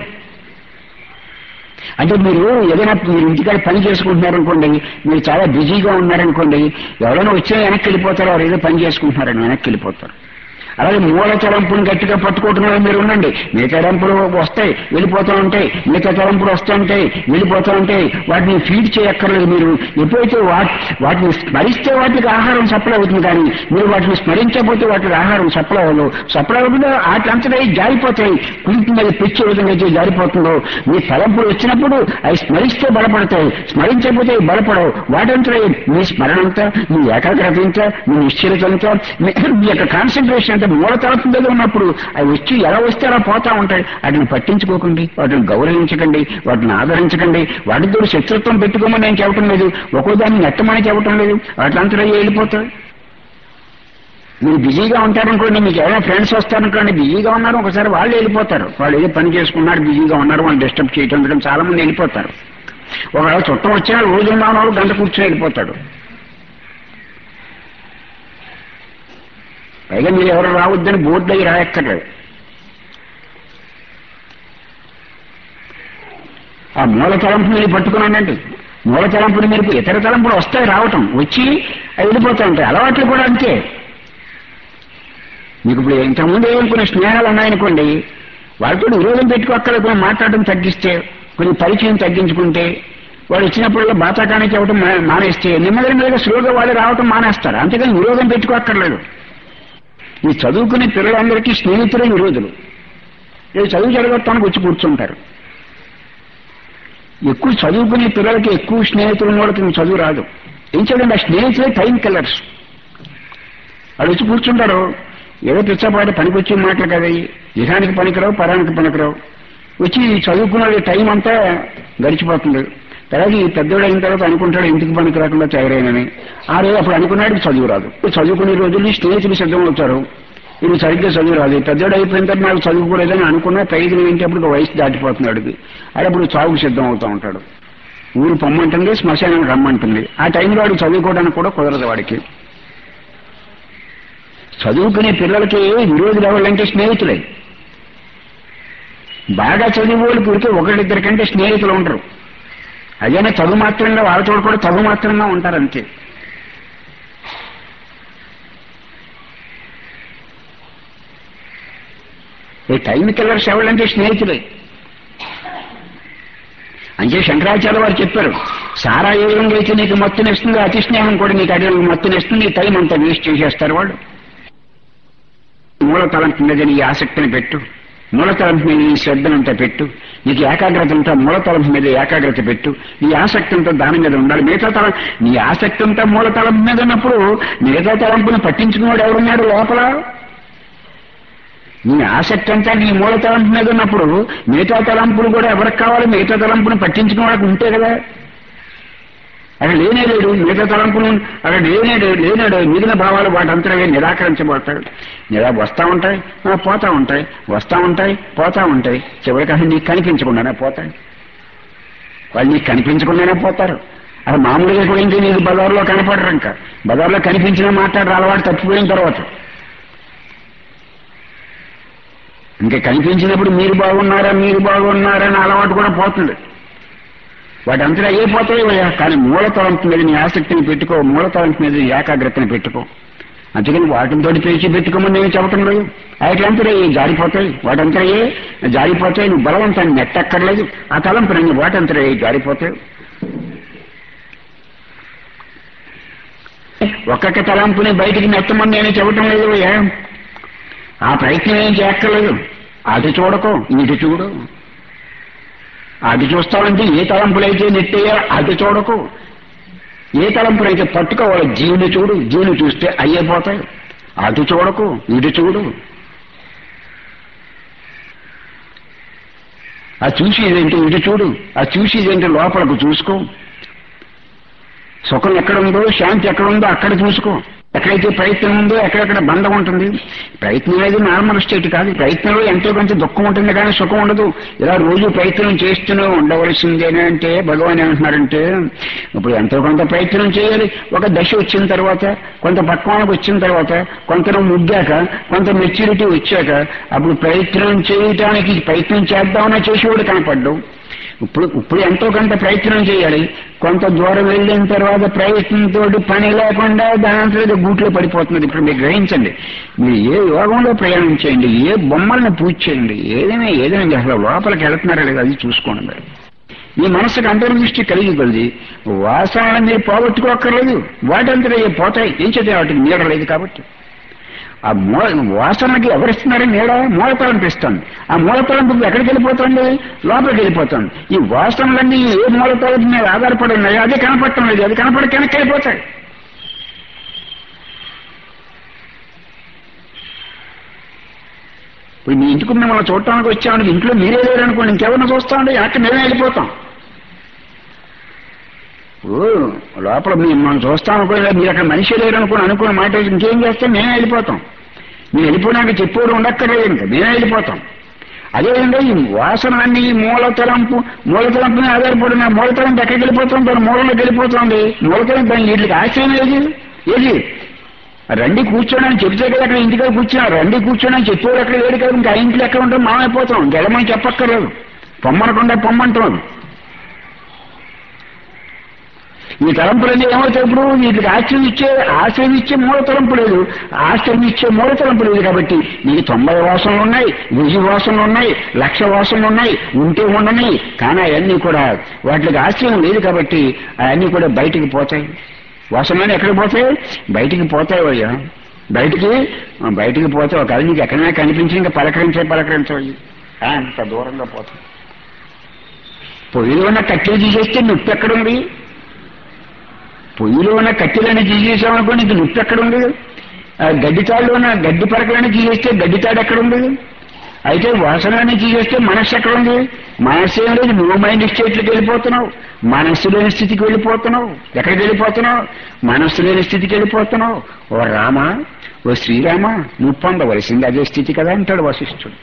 అంటే మీరు ఏదైనా మీరు ఇంటికాడ పని చేసుకుంటున్నారనుకోండి మీరు చాలా బిజీగా ఉన్నారనుకోండి ఎవరైనా వచ్చినా వెనక్కి వెళ్ళిపోతారో వారు ఏదో పని చేసుకుంటున్నారని వెనక్కి వెళ్ళిపోతారు అలాగే మూల తలంపుని గట్టిగా పట్టుకుంటున్నారు మీరు ఉండండి మిగతా తలంపులు వస్తాయి వెళ్ళిపోతూ ఉంటాయి మిగతా తలంపులు వస్తుంటాయి వెళ్ళిపోతూ ఉంటాయి వాటిని ఫీడ్ చేయక్కర్లేదు మీరు ఎప్పుడైతే వాటి వాటిని స్మరిస్తే వాటికి ఆహారం సప్లై అవుతుంది కానీ మీరు వాటిని స్మరించకపోతే వాటికి ఆహారం సప్లై అవ్వదు సప్లై అవ్వకుండా వాటి అంతటా జారిపోతాయి కులికి మీద పిచ్చే విధంగా అయితే జారిపోతుందో మీ తలంపులు వచ్చినప్పుడు అవి స్మరిస్తే బలపడతాయి స్మరించకపోతే అవి బలపడవు వాటంతా మీ స్మరణ అంతా మీ ఏకాగ్రత అంతా మీ నిశ్చలత అంతా మీ మీ యొక్క కాన్సన్ట్రేషన్ అంతా అంటే మూల తలపు మీద ఉన్నప్పుడు అవి వచ్చి ఎలా వస్తే అలా పోతా ఉంటాయి వాటిని పట్టించుకోకండి వాటిని గౌరవించకండి వాటిని ఆదరించకండి వాటితో శత్రుత్వం పెట్టుకోమని నేను చెప్పటం లేదు ఒక్కో దాన్ని నెట్టమని చెప్పటం లేదు వాటిలంతా వెళ్ళిపోతాయి మీరు బిజీగా ఉంటారనుకోండి మీకు ఎవరైనా ఫ్రెండ్స్ వస్తారనుకోండి బిజీగా ఉన్నారు ఒకసారి వాళ్ళు వెళ్ళిపోతారు వాళ్ళు ఏదో పని చేసుకున్నారు బిజీగా ఉన్నారు వాళ్ళు డిస్టర్బ్ చేయటం ఎందుకంటే చాలా మంది వెళ్ళిపోతారు ఒకవేళ చుట్టం వచ్చినా రోజు ఉన్నాడు గంట కూర్చొని వెళ్ళిపోతాడు పైగా మీరు ఎవరు రావద్దని బోర్డు దగ్గర రాయక్కర్లేదు ఆ మూల తలంపు మీరు పట్టుకున్నానండి మూల తలంపుని మీరు ఇతర తలంపులు వస్తాయి రావటం వచ్చి అవి వెళ్ళిపోతూ ఉంటాయి అలవాట్లు కూడా అంతే మీకు ఇప్పుడు ఇంతకుముందు ఏమనుకున్న స్నేహాలు ఉన్నాయనుకోండి వాళ్ళతో విరోధం పెట్టుకోక్కర్లేదు కొన్ని మాట్లాడడం తగ్గిస్తే కొన్ని పరిచయం తగ్గించుకుంటే వాడు వచ్చినప్పుడల్లా బాతాకానికి ఇవ్వటం మా- మానేస్తే నెమ్మది నెమ్మదిగా స్లోగా వాళ్ళు రావటం మానేస్తారు అంతేగాని విరోధం పెట్టుకోక్కర్లేదు ఈ చదువుకునే పిల్లలందరికీ స్నేహితులే విరోధులు వీళ్ళు చదువు జరగటానికి వచ్చి కూర్చుంటారు ఎక్కువ చదువుకునే పిల్లలకి ఎక్కువ స్నేహితులు ఉన్న వాళ్ళకి ఇంక చదువు రాదు ఏం చేయండి ఆ స్నేహితులే టైం కిల్లర్స్ వాళ్ళు వచ్చి కూర్చుంటారు ఏదో పిచ్చపాటి పనికొచ్చే మాటలు కదా ఇవి. ఇహానికి పనికిరావు పరానికి పనికిరావు వచ్చి చదువుకున్న టైం అంతా గడిచిపోతుంది తర్వాత ఈ పెద్దోడు అయిన తర్వాత అనుకుంటాడు ఇంటికి పనికి రాకుండా తయారైనని ఆ రోజు అప్పుడు అనుకున్నాడు చదువు రాదు చదువుకునే రోజుల్లో స్నేహితులు సిద్ధం అవుతారు ఇది సరిగ్గా చదువు రాదు పెద్దోడు అయిపోయిన తర్వాత నాకు చదువుకోలేదని అనుకున్నా ప్రయోజనం ఏంటి అప్పుడు వయసు దాటిపోతున్నాడు అది అప్పుడు చావుకు సిద్ధం అవుతూ ఉంటాడు ఊరు పొమ్మంటుంది శ్మశానానికి రమ్మంటుంది ఆ టైంలో వాడు చదువుకోవడానికి కూడా కుదరదు వాడికి చదువుకునే పిల్లలకి విరోధులు ఎవరంటే స్నేహితులే బాగా చదువు వాళ్ళకి ఉడికి ఒకరిద్దరి కంటే స్నేహితులు ఉండరు అదేనా చదువు మాత్రంగా వాళ్ళతో కూడా చదువు మాత్రంగా ఉంటారు అంతే ఈ టైం కిల్లర్స్ ఎవరంటే స్నేహితులే అంటే శంకరాచార్య వారు చెప్పారు సారా ఏ విధంగా అయితే నీకు మత్తునిస్తుంది అతి స్నేహం కూడా నీకు అదే మత్తునిస్తుంది టైం అంతా వేస్ట్ చేసేస్తారు వాళ్ళు మూల తలంపు మీద నీ ఆసక్తిని పెట్టు మూల తలంపు మీద నీ శ్రద్ధనంతా పెట్టు నీకు ఏకాగ్రత అంతా మూల తలంపు మీద ఏకాగ్రత పెట్టు నీ ఆసక్తి అంతా దాని మీద ఉండాలి మిగతా తలం నీ ఆసక్తి అంతా మూల తలంపు మీద ఉన్నప్పుడు మిగతా తలంపుని పట్టించుకున్నాడు ఎవరున్నాడు లోపల నీ ఆసక్తి అంతా నీ మూల తలంపు మీద ఉన్నప్పుడు మిగతా తలంపులు కూడా ఎవరికి కావాలి మిగతా తలంపుని పట్టించుకోవడానికి ఉంటే కదా అక్కడ లేనే లేడు మిగతా తలంపులు అక్కడ లేనే లేడు లేనాడు మిగిలిన భావాలు వాటంతరవే నిరాకరించబడతాడు నిరా వస్తా ఉంటాయి ఆ, పోతా ఉంటాయి వస్తా ఉంటాయి పోతా ఉంటాయి చివరికి అసలు నీకు కనిపించకుండానే పోతాయి వాళ్ళు నీకు కనిపించకుండానే పోతారు అసలు మామూలుగా కూడా ఇంకే నీకు బజార్లో కనపడరు ఇంకా బజార్లో కనిపించిన మాట్లాడరు అలవాటు తప్పిపోయిన తర్వాత ఇంకా కనిపించినప్పుడు మీరు బాగున్నారా మీరు బాగున్నారా అని అలవాటు కూడా పోతుంది వాటంతా ఏ పోతాయి కానీ మూల తలంపు మీద నీ ఆసక్తిని పెట్టుకో మూల తలంపు మీద నీ ఏకాగ్రతని పెట్టుకో అందుకని వాటితో పేచి పెట్టుకోమని నేను చెప్పటం లేదు వాటిలంతా ఏ జారిపోతాయి వాటంతా ఏ జారిపోతాయి నువ్వు బలవంతాన్ని నెట్టక్కర్లేదు ఆ తలంపు రంగు వాటంతా ఏ జారిపోతాయి ఒక్కొక్క తలంపుని బయటికి నెట్టమని నేను చెప్పటం లేదు ఏ ఆ ప్రయత్నం ఏం చేయక్కర్లేదు అటు చూడకు ఇటు చూడు అటు చూస్తావంటే ఏ తలంపులైతే నెట్టేయో అటు చూడకు ఏ తలంపులైతే పట్టుకోవాలి జీవుని చూడు జీవుని చూస్తే అయ్యేపోతాయి అటు చూడకు ఇటు చూడు ఆ చూసేదేంటి ఇటు చూడు ఆ చూసేదేంటి లోపలకు చూసుకో సుఖం ఎక్కడుందో శాంతి ఎక్కడుందో అక్కడ చూసుకో ఎక్కడైతే ప్రయత్నం ఉందో ఎక్కడెక్కడ బంధం ఉంటుంది ప్రయత్నం అనేది నార్మల్ స్టేట్ కాదు ప్రయత్నంలో ఎంతో కొంత దుఃఖం ఉంటుంది కానీ సుఖం ఉండదు ఇలా రోజు ప్రయత్నం చేస్తూనే ఉండవలసిందేనే అంటే భగవాన్ ఏమంటున్నారంటే ఇప్పుడు ఎంతో కొంత ప్రయత్నం చేయాలి ఒక దశ వచ్చిన తర్వాత కొంత పక్వానికి వచ్చిన తర్వాత కొంత ముగ్గాక కొంత మెచ్యూరిటీ వచ్చాక అప్పుడు ప్రయత్నం చేయటానికి ప్రయత్నం చేద్దామన్నా చేసేవాడు కనపడ్డావు ఇప్పుడు ఇప్పుడు ఎంతో కొంత ప్రయత్నం చేయాలి కొంత దూరం వెళ్ళిన తర్వాత ప్రయత్నంతో పని లేకుండా దాంట్లో గూట్లో పడిపోతున్నది ఇప్పుడు మీరు గ్రహించండి మీరు ఏ యోగంలో ప్రయాణం చేయండి ఏ బొమ్మల్ని పూజ చేయండి ఏదైనా ఏదైనా అసలు లోపలికి వెళుతున్నారా లేదా అది చూసుకోండి మరి మీ మనసుకు అంతర్దృష్టి కలిగి కొద్ది వాసనలు మీరు పోగొట్టుకోక్కర్లేదు వాటంతా పోతాయి ఏం చేద్దాం వాటికి నీడ లేదు కాబట్టి ఆ మూల వాసనకి ఎవరిస్తున్నారని నీడ మూలతలంపు ఇస్తుంది ఆ మూలతలంపు ఎక్కడికి వెళ్ళిపోతుంది లోపలికి వెళ్ళిపోతుంది ఈ వాసనలన్నీ ఏ మూలతలంపు మీద ఆధారపడి ఉన్నాయో అది కనపడటం లేదు అది కనపడి వెనక్కి వెళ్ళిపోతాయి ఇప్పుడు మీ ఇంటికి మిమ్మల్ని చూడటానికి వచ్చామండి ఇంట్లో మీరే లేరనుకోండి ఇంకెవరిని చూస్తామండి వెనక్కి మేమే వెళ్ళిపోతాం ఇప్పుడు లోపల మిమ్మల్ని చూస్తాం అనుకోండి మీరు అక్కడ మనిషి లేరనుకోని అనుకున్న మాట వచ్చి ఇంకేం చేస్తాం మేమే వెళ్ళిపోతాం మేము వెళ్ళిపోవడానికి చెప్పేవాడు ఉండక్కర్లేదు ఇంకా మేమే వెళ్ళిపోతాం అదేవిధంగా ఈ వాసనలన్నీ మూలతలంపు మూలతలంపు మీద ఆధారపడిన మూలతలంపు ఎక్కడికి వెళ్ళిపోతుంది దాని మూలంలోకి వెళ్ళిపోతుంది మూలతలంపు దాని వీటికి ఆశ్రయం ఏది ఏది రండి కూర్చోడానికి చెప్తే కదా అక్కడ ఇంటికాడ కూర్చున్నా రండి కూర్చోడానికి చెప్పేవాడు అక్కడ లేడు కదా ఇంకా ఆ ఇంట్లో ఎక్కడ ఉంటాం మనం అయిపోతాం గెలమని చెప్పక్కర్లేదు పొమ్మనకుండా పొమ్మంటాం ఈ తలంపులన్నీ ఏమవుతాయి ఇప్పుడు వీటికి ఆశ్రయం ఇచ్చే ఆశ్రయం ఇచ్చే మూల తలంపు లేదు ఆశ్రయం ఇచ్చే మూల తలంపు లేదు కాబట్టి నీకు తొంభై వాసనలు ఉన్నాయి వెయ్యి వాసనలు ఉన్నాయి లక్ష వాసనలు ఉన్నాయి ఉంటే ఉండని కానీ అవన్నీ కూడా వాటికి ఆశ్రయం లేదు కాబట్టి అవన్నీ కూడా బయటికి పోతాయి వాసనలు ఎక్కడికి పోతాయి బయటికి పోతాయి అయ్యా బయటికి ఆ, బయటికి పోతే ఒక అది నీకు ఎక్కడైనా కనిపించి ఇంకా పలకరించే పలకరించవు అంత దూరంగా పోతాయి పొయ్యిలో ఉన్న కట్టెలు తీసేస్తే నొప్పి ఎక్కడుంది పొయ్యిలో ఉన్న కట్టెలని తీసేసామనుకో నీకు నొప్పి ఎక్కడుంది ఆ గడ్డితాడులో ఉన్న గడ్డి పరకలని తీసేస్తే గడ్డితాడు ఎక్కడుంది అయితే వాసనని తీసేస్తే మనస్సు ఎక్కడుంది మనస్సు ఏం లేదు నువ్వు మైండ్ స్టేట్లకు వెళ్ళిపోతున్నావు మనస్సు లేని స్థితికి వెళ్ళిపోతున్నావు ఎక్కడికి వెళ్ళిపోతున్నావు మనస్సు లేని స్థితికి వెళ్ళిపోతున్నావు ఓ రామ ఓ శ్రీరామ నువ్వు పొందవలసింది అదే స్థితి కదా అంటాడు వశిష్ఠుడు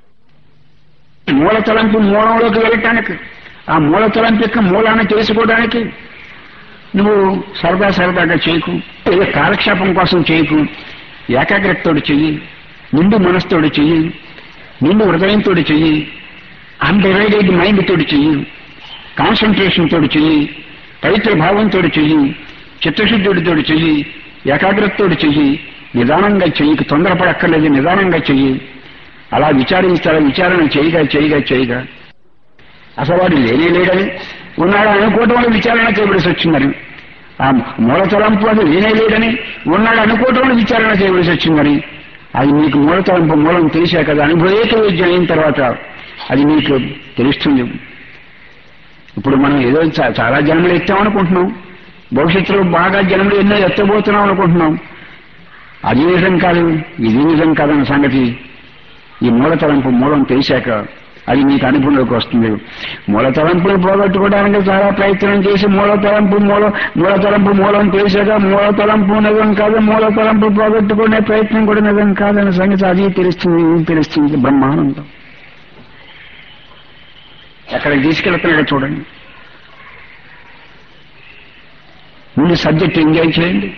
మూల తలంపు మూలంలోకి వెళ్ళటానికి ఆ మూల తలంపు యొక్క మూలాన్ని తెలుసుకోవడానికి నువ్వు సరదా సరదాగా చేయకు ఏదో కాలక్షేపం కోసం చేయకు ఏకాగ్రతతోడు చెయ్యి నిండు మనసుతోడు చెయ్యి నిండు హృదయంతో చెయ్యి అన్డివైడెడ్ మైండ్ తోటి చెయ్యి కాన్సన్ట్రేషన్ తోటి చెయ్యి పవిత్ర భావంతో చెయ్యి చిత్తశుద్ధుడితో చెయ్యి ఏకాగ్రతతోడు చెయ్యి నిదానంగా చెయ్యికి తొందరపడక్కర్లేదు నిదానంగా చెయ్యి అలా విచారించాలి విచారణ చేయగా చేయగా చేయగా అసలు వాడు లేనే లేడని ఉన్నాడు అనుకోవటం వల్ల విచారణ చేయవలసి వచ్చిందని ఆ మూల తలంపు అది లేనే లేడని ఉన్నాడు అనుకోవటం వల్ల విచారణ చేయవలసి వచ్చిందని అది మీకు మూల తలంపు మూలం తెలిసా కదా అనుభవేక విద్య అయిన తర్వాత అది మీకు తెలుస్తుంది ఇప్పుడు మనం ఏదో చా- చాలా జన్మలు ఎత్తామనుకుంటున్నాం భవిష్యత్తులో బాగా జన్మలు ఎన్నో ఎత్తబోతున్నాం అనుకుంటున్నాం అది నిజం కాదు ఇది నిజం కాదన్న సంగతి ఈ మూల తలంపు మూలం తెలిసాక అది మీకు అనుభవంలోకి వస్తుంది మూల తలంపులు పోగొట్టుకోవడానికి చాలా ప్రయత్నం చేసి మూల తలంపు మూల మూల తలంపు మూలం తెలిసాక మూల తలంపు నిజం కాదు మూల తలంపు పోగొట్టుకునే ప్రయత్నం కూడా నిజం కాదన్న సంగతి అది తెలుస్తుంది ఇది తెలుస్తుంది బ్రహ్మానందం ఎక్కడికి తీసుకెళ్తున్నాడో చూడండి ముందు సబ్జెక్ట్ ఎంజాయ్ చేయండి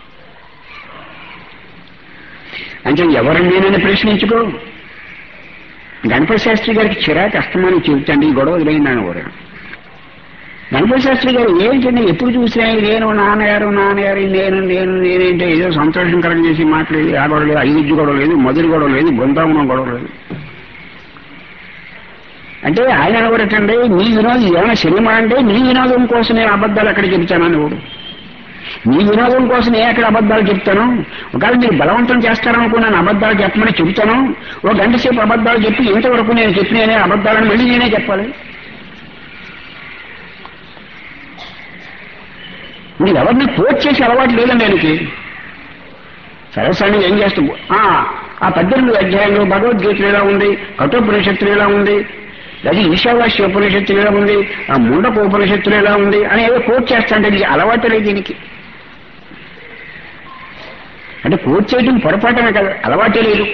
అంటే ఎవరు నేనని ప్రశ్నించుకో గణపతి శాస్త్రి గారికి చిరాకు అస్తమానం చెబుతాండి ఈ గొడవ వదిలేనాను కూడా గణపతి శాస్త్రి గారు ఏంటండి ఎప్పుడు చూసినా నేను నాన్నగారు నాన్నగారు నేను నేను నేనేంటే ఏదో సంతోషకరం చేసి మాట్లాడేది ఆ గొడవ లేదు ఐదు గొడవ లేదు మొదటి గొడవ లేదు బృందావనం గొడవ లేదు అంటే ఆయన ఎవరటండి నీ వినోదం ఏమైనా సినిమా అంటే నీ వినోదం కోసం నేను అబద్ధాలు అక్కడ చెప్తానని కూడా నీ వినోదం కోసం నేను ఎక్కడ అబద్ధాలు చెప్తాను ఒకవేళ మీరు బలవంతం చేస్తారనుకున్నాను అబద్ధాలు చెప్పమని చెబుతాను ఓ గంట సేపు అబద్ధాలు చెప్పి ఇంతవరకు నేను చెప్పిన అబద్ధాలను మళ్ళీ నేనే చెప్పాలి మీరు ఎవరిని కోచ్ చేసే అలవాటు లేదండి ఆయనకి సరస్వామి ఏం చేస్తాం ఆ, ఆ పద్దెనిమిది అధ్యాయంలో భగవద్గీత ఎలా ఉంది కఠోపనిషత్తులు ఎలా ఉంది అది ఈశావాస్య ఉపనిషత్తులు ఎలా ఉంది ఆ ముండక ఉపనిషత్తులు ఎలా ఉంది అని ఏదో కోట్ చేస్తాంటే ఇది అలవాటు లేదు దీనికి అంటే కోట్ చేయడం పొరపాటనే కదా అలవాటే లేదు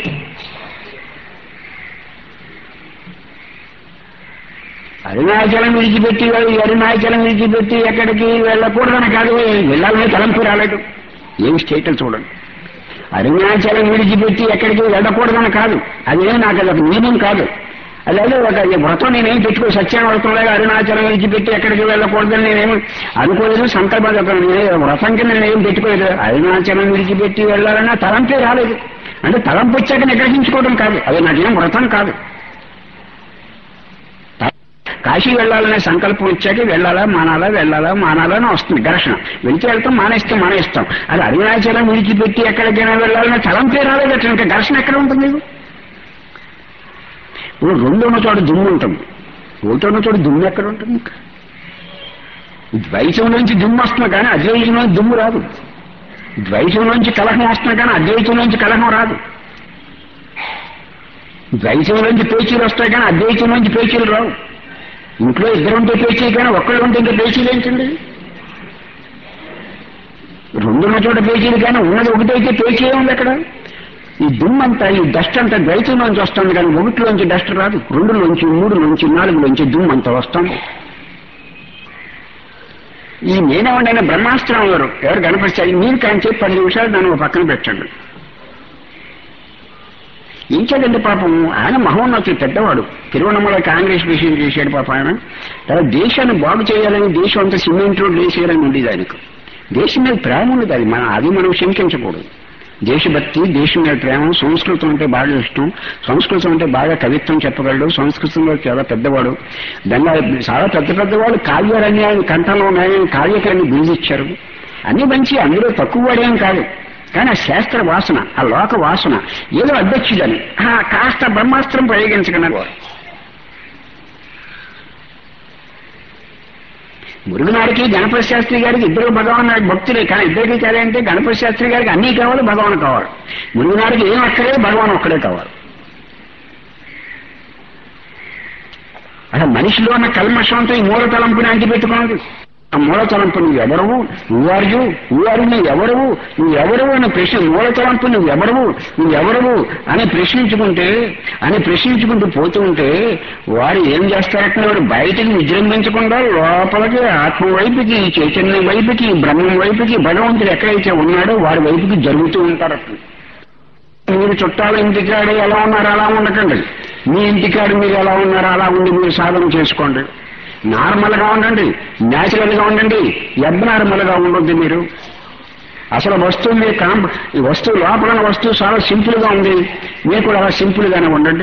అరుణాచలం విడిచిపెట్టి వాళ్ళు అరుణాచలం విడిచిపెట్టి ఎక్కడికి వెళ్ళకూడదని కాదు వెళ్ళాలని తలంపు రాలేదు ఏం స్టేటల్ చూడండి అరుణాచలం విడిచిపెట్టి ఎక్కడికి వెళ్ళకూడదని కాదు అదేం నాకు అది ఒక నియమం కాదు అదే ఒక వ్రతం నేనేం పెట్టుకో సత్యాన్ని వ్రతంలాగా అరుణాచలం విడిచిపెట్టి ఎక్కడికి వెళ్ళకూడదని నేనేం అనుకోలేదు సంకల్పం చెప్పాను నేనే వ్రతం కింద నేనేం పెట్టుకోలేదు అరుణాచలం విడిచిపెట్టి వెళ్ళాలన్నా తలంపే రాలేదు అంటే తలంపు వచ్చాక నిగ్రహించుకోవడం కాదు అది నాకేం వ్రతం కాదు కాశీ వెళ్ళాలనే సంకల్పం వచ్చాక వెళ్ళాలా మానాలా వెళ్ళాలా మానాలా అని వస్తుంది ఘర్షణ వెళ్తే వెళ్తాం మానేస్తాం మానేస్తాం అది అరుణాచలం విడిచిపెట్టి ఎక్కడికైనా వెళ్ళాలనే తలంపే రాలేదు ఇంకా ఘర్షణ ఎక్కడ ఉంటుంది ఇప్పుడు రెండు ఉన్న చోట దుమ్ము ఉంటుంది ఒకటి ఉన్న చోట దుమ్ము ఎక్కడ ఉంటుంది ఇంకా ద్వైతం నుంచి దుమ్ము వస్తుంది కానీ అద్వైతం నుంచి దుమ్ము రాదు ద్వైతం నుంచి కలహం వస్తుంది కానీ అద్వైతం నుంచి కలహం రాదు ద్వైతంలోంచి పేచీలు వస్తాయి కానీ అద్వైతంలోంచి పేచీలు రావు ఇంట్లో ఇద్దరు ఉంటే పేచీ కానీ ఒక్కళ్ళు ఉంటే ఇంకా పేచీలు ఏంటండి రెండున్న చోట పేచీలు కానీ ఉన్నది ఒకటైతే పేచీ ఏముంది అక్కడ ఈ దుమ్మంతా ఈ డస్ట్ అంతా ద్వైతంలోంచి వస్తుంది కానీ ఒకటిలోంచి డస్ట్ రాదు రెండులోంచి మూడులోంచి నాలుగులోంచి దుమ్మంతా వస్తుంది ఈ నేనేమంటే బ్రహ్మాస్త్రం ఎవరు ఎవరు కనిపిస్తాయి మీరు కానీ చెప్పి పది నిమిషాలు దాన్ని ఒక పక్కన పెట్టండి ఇంకేదంటే పాపం ఆయన మహోన్నతి పెద్దవాడు తిరువణమల కాంగ్రెస్ విషయం చేశాడు పాపం ఆయన తర్వాత దేశాన్ని బాగు చేయాలని దేశం అంతా సిమెంట్ రోడ్లు వేసేయాలని ఉండేది ఆయనకు దేశం మీద ప్రేమ ఉండేది అది మన అది మనం శంకించకూడదు దేశభక్తి దేశం మీద ప్రేమ సంస్కృతం అంటే బాగా ఇష్టం సంస్కృతం అంటే బాగా కవిత్వం చెప్పగలడు సంస్కృతంలో చాలా పెద్దవాడు దాన్ని చాలా పెద్ద పెద్దవాడు కావ్యాలన్నీ ఆయన కంఠంలో ఉన్నాయని కావ్యకాన్ని బిరుదిచ్చారు అన్ని మంచి అందులో తక్కువ వాడేం కాదు కానీ ఆ శాస్త్ర వాసన ఆ లోక వాసన ఏదో అడ్డొచ్చిందని ఆ కాస్త బ్రహ్మాస్త్రం ప్రయోగించగలరు వారు మురుగునాడికి గణపతి శాస్త్రి గారికి ఇద్దరు భగవాన్ భక్తులే కానీ ఇద్దరికి కాదంటే గణపతి శాస్త్రి గారికి అన్నీ కావాలి భగవాన్ కావాలి మురుగునాడికి ఏం అక్కడే భగవాన్ ఒక్కడే కావాలి అసలు మనిషిలో ఉన్న కల్మషంతో ఈ మూల తలంపుని అంటిపెట్టుకున్నది ఆ మూల తలంపు నువ్వు ఎవరవు నువ్వారు నువ్వారు నువ్వు ఎవరవు నువ్వు ఎవరవు అనే ప్రశ్న మూల తలంపు నువ్వు ఎవరవు నువ్వు ఎవరవు అని ప్రశ్నించుకుంటే అని ప్రశ్నించుకుంటూ పోతూ ఉంటే వారు ఏం చేస్తారంటే వాడు బయటికి విజృంభించకుండా లోపలికి ఆత్మ వైపుకి చైతన్యం వైపుకి బ్రహ్మం వైపుకి భగవంతుడు ఎక్కడైతే ఉన్నాడో వారి వైపుకి జరుగుతూ ఉంటారు అట్లా మీరు చుట్టాల ఇంటికాడు ఎలా ఉన్నారు అలా ఉండకండి మీ ఇంటికాడు మీరు ఎలా ఉన్నారో అలా ఉండి మీరు సాధన చేసుకోండి నార్మల్ గా ఉండండి న్యాచురల్ గా ఉండండి అబ్నార్మల్ గా ఉండొద్దు మీరు అసలు వస్తువు మీ కాంప ఈ వస్తువు లోపల ఉన్న వస్తువు చాలా సింపుల్ గా ఉంది మీరు కూడా అలా సింపుల్ గానే ఉండండి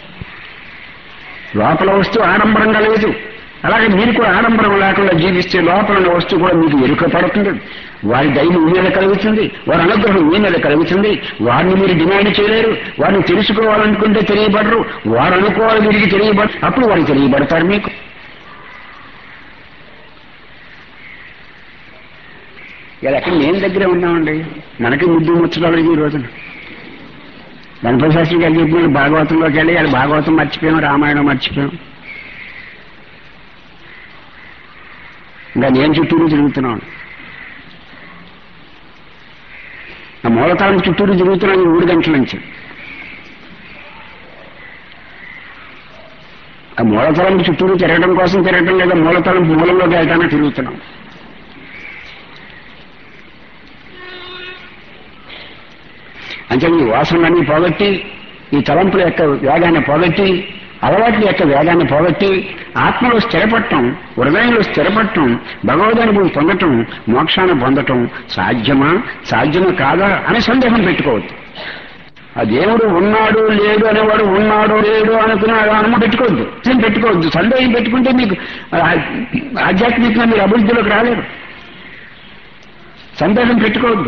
లోపల వస్తువు ఆడంబరంగా లేదు అలాగే మీరు కూడా ఆడంబరం లేకుండా జీవిస్తే లోపల ఉన్న వస్తువు కూడా మీకు ఎరుక పడుతుంది వారి దైవం మీ మీద కలుగుతుంది వారి అనుగ్రహం మీ మీద కలుగుతుంది వారిని మీరు డిమాండ్ చేయలేరు వారిని తెలుసుకోవాలనుకుంటే తెలియబడరు వారు అనుకోవాలి వీరికి తెలియబడ అప్పుడు వారు తెలియబడతారు మీకు ఇలా ఎక్కడ నేను దగ్గరే ఉన్నామండి మనకి ముద్దు ముచ్చటాలు ఈ రోజున గణపతి శాస్త్రి గారు చెప్పిన భాగవతంలోకి వెళ్ళి అది భాగవతం మర్చిపోయాం రామాయణం మర్చిపోయాం ఇంకా నేను చుట్టూరు తిరుగుతున్నాను ఆ మూలకాలం చుట్టూరు తిరుగుతున్నాను ఈ మూడు గంటల నుంచి ఆ మూలతలం చుట్టూరు తిరగడం కోసం తిరగడం లేదా మూలతలం మూలంలోకి వెళ్ళటానికి తిరుగుతున్నాం అంటే ఈ వాసనలన్నీ పోగొట్టి ఈ తలంపుల యొక్క వేగాన్ని పోగొట్టి అలవాట్ల యొక్క వేగాన్ని పోగొట్టి ఆత్మలో స్థిరపడటం హృదయంలో స్థిరపడటం భగవదనుభవం పొందటం మోక్షాన్ని పొందటం సాధ్యమా సాధ్యమా కాదా అని సందేహం పెట్టుకోవద్దు ఆ దేవుడు ఉన్నాడు లేడు అనేవాడు ఉన్నాడు లేడు అనుకునే అనుమతి పెట్టుకోవద్దు సందేహం పెట్టుకోవద్దు సందేహం పెట్టుకుంటే మీకు ఆ- ఆధ్యాత్మికంగా మీరు అభివృద్ధిలోకి రాలేరు సందేహం పెట్టుకోవద్దు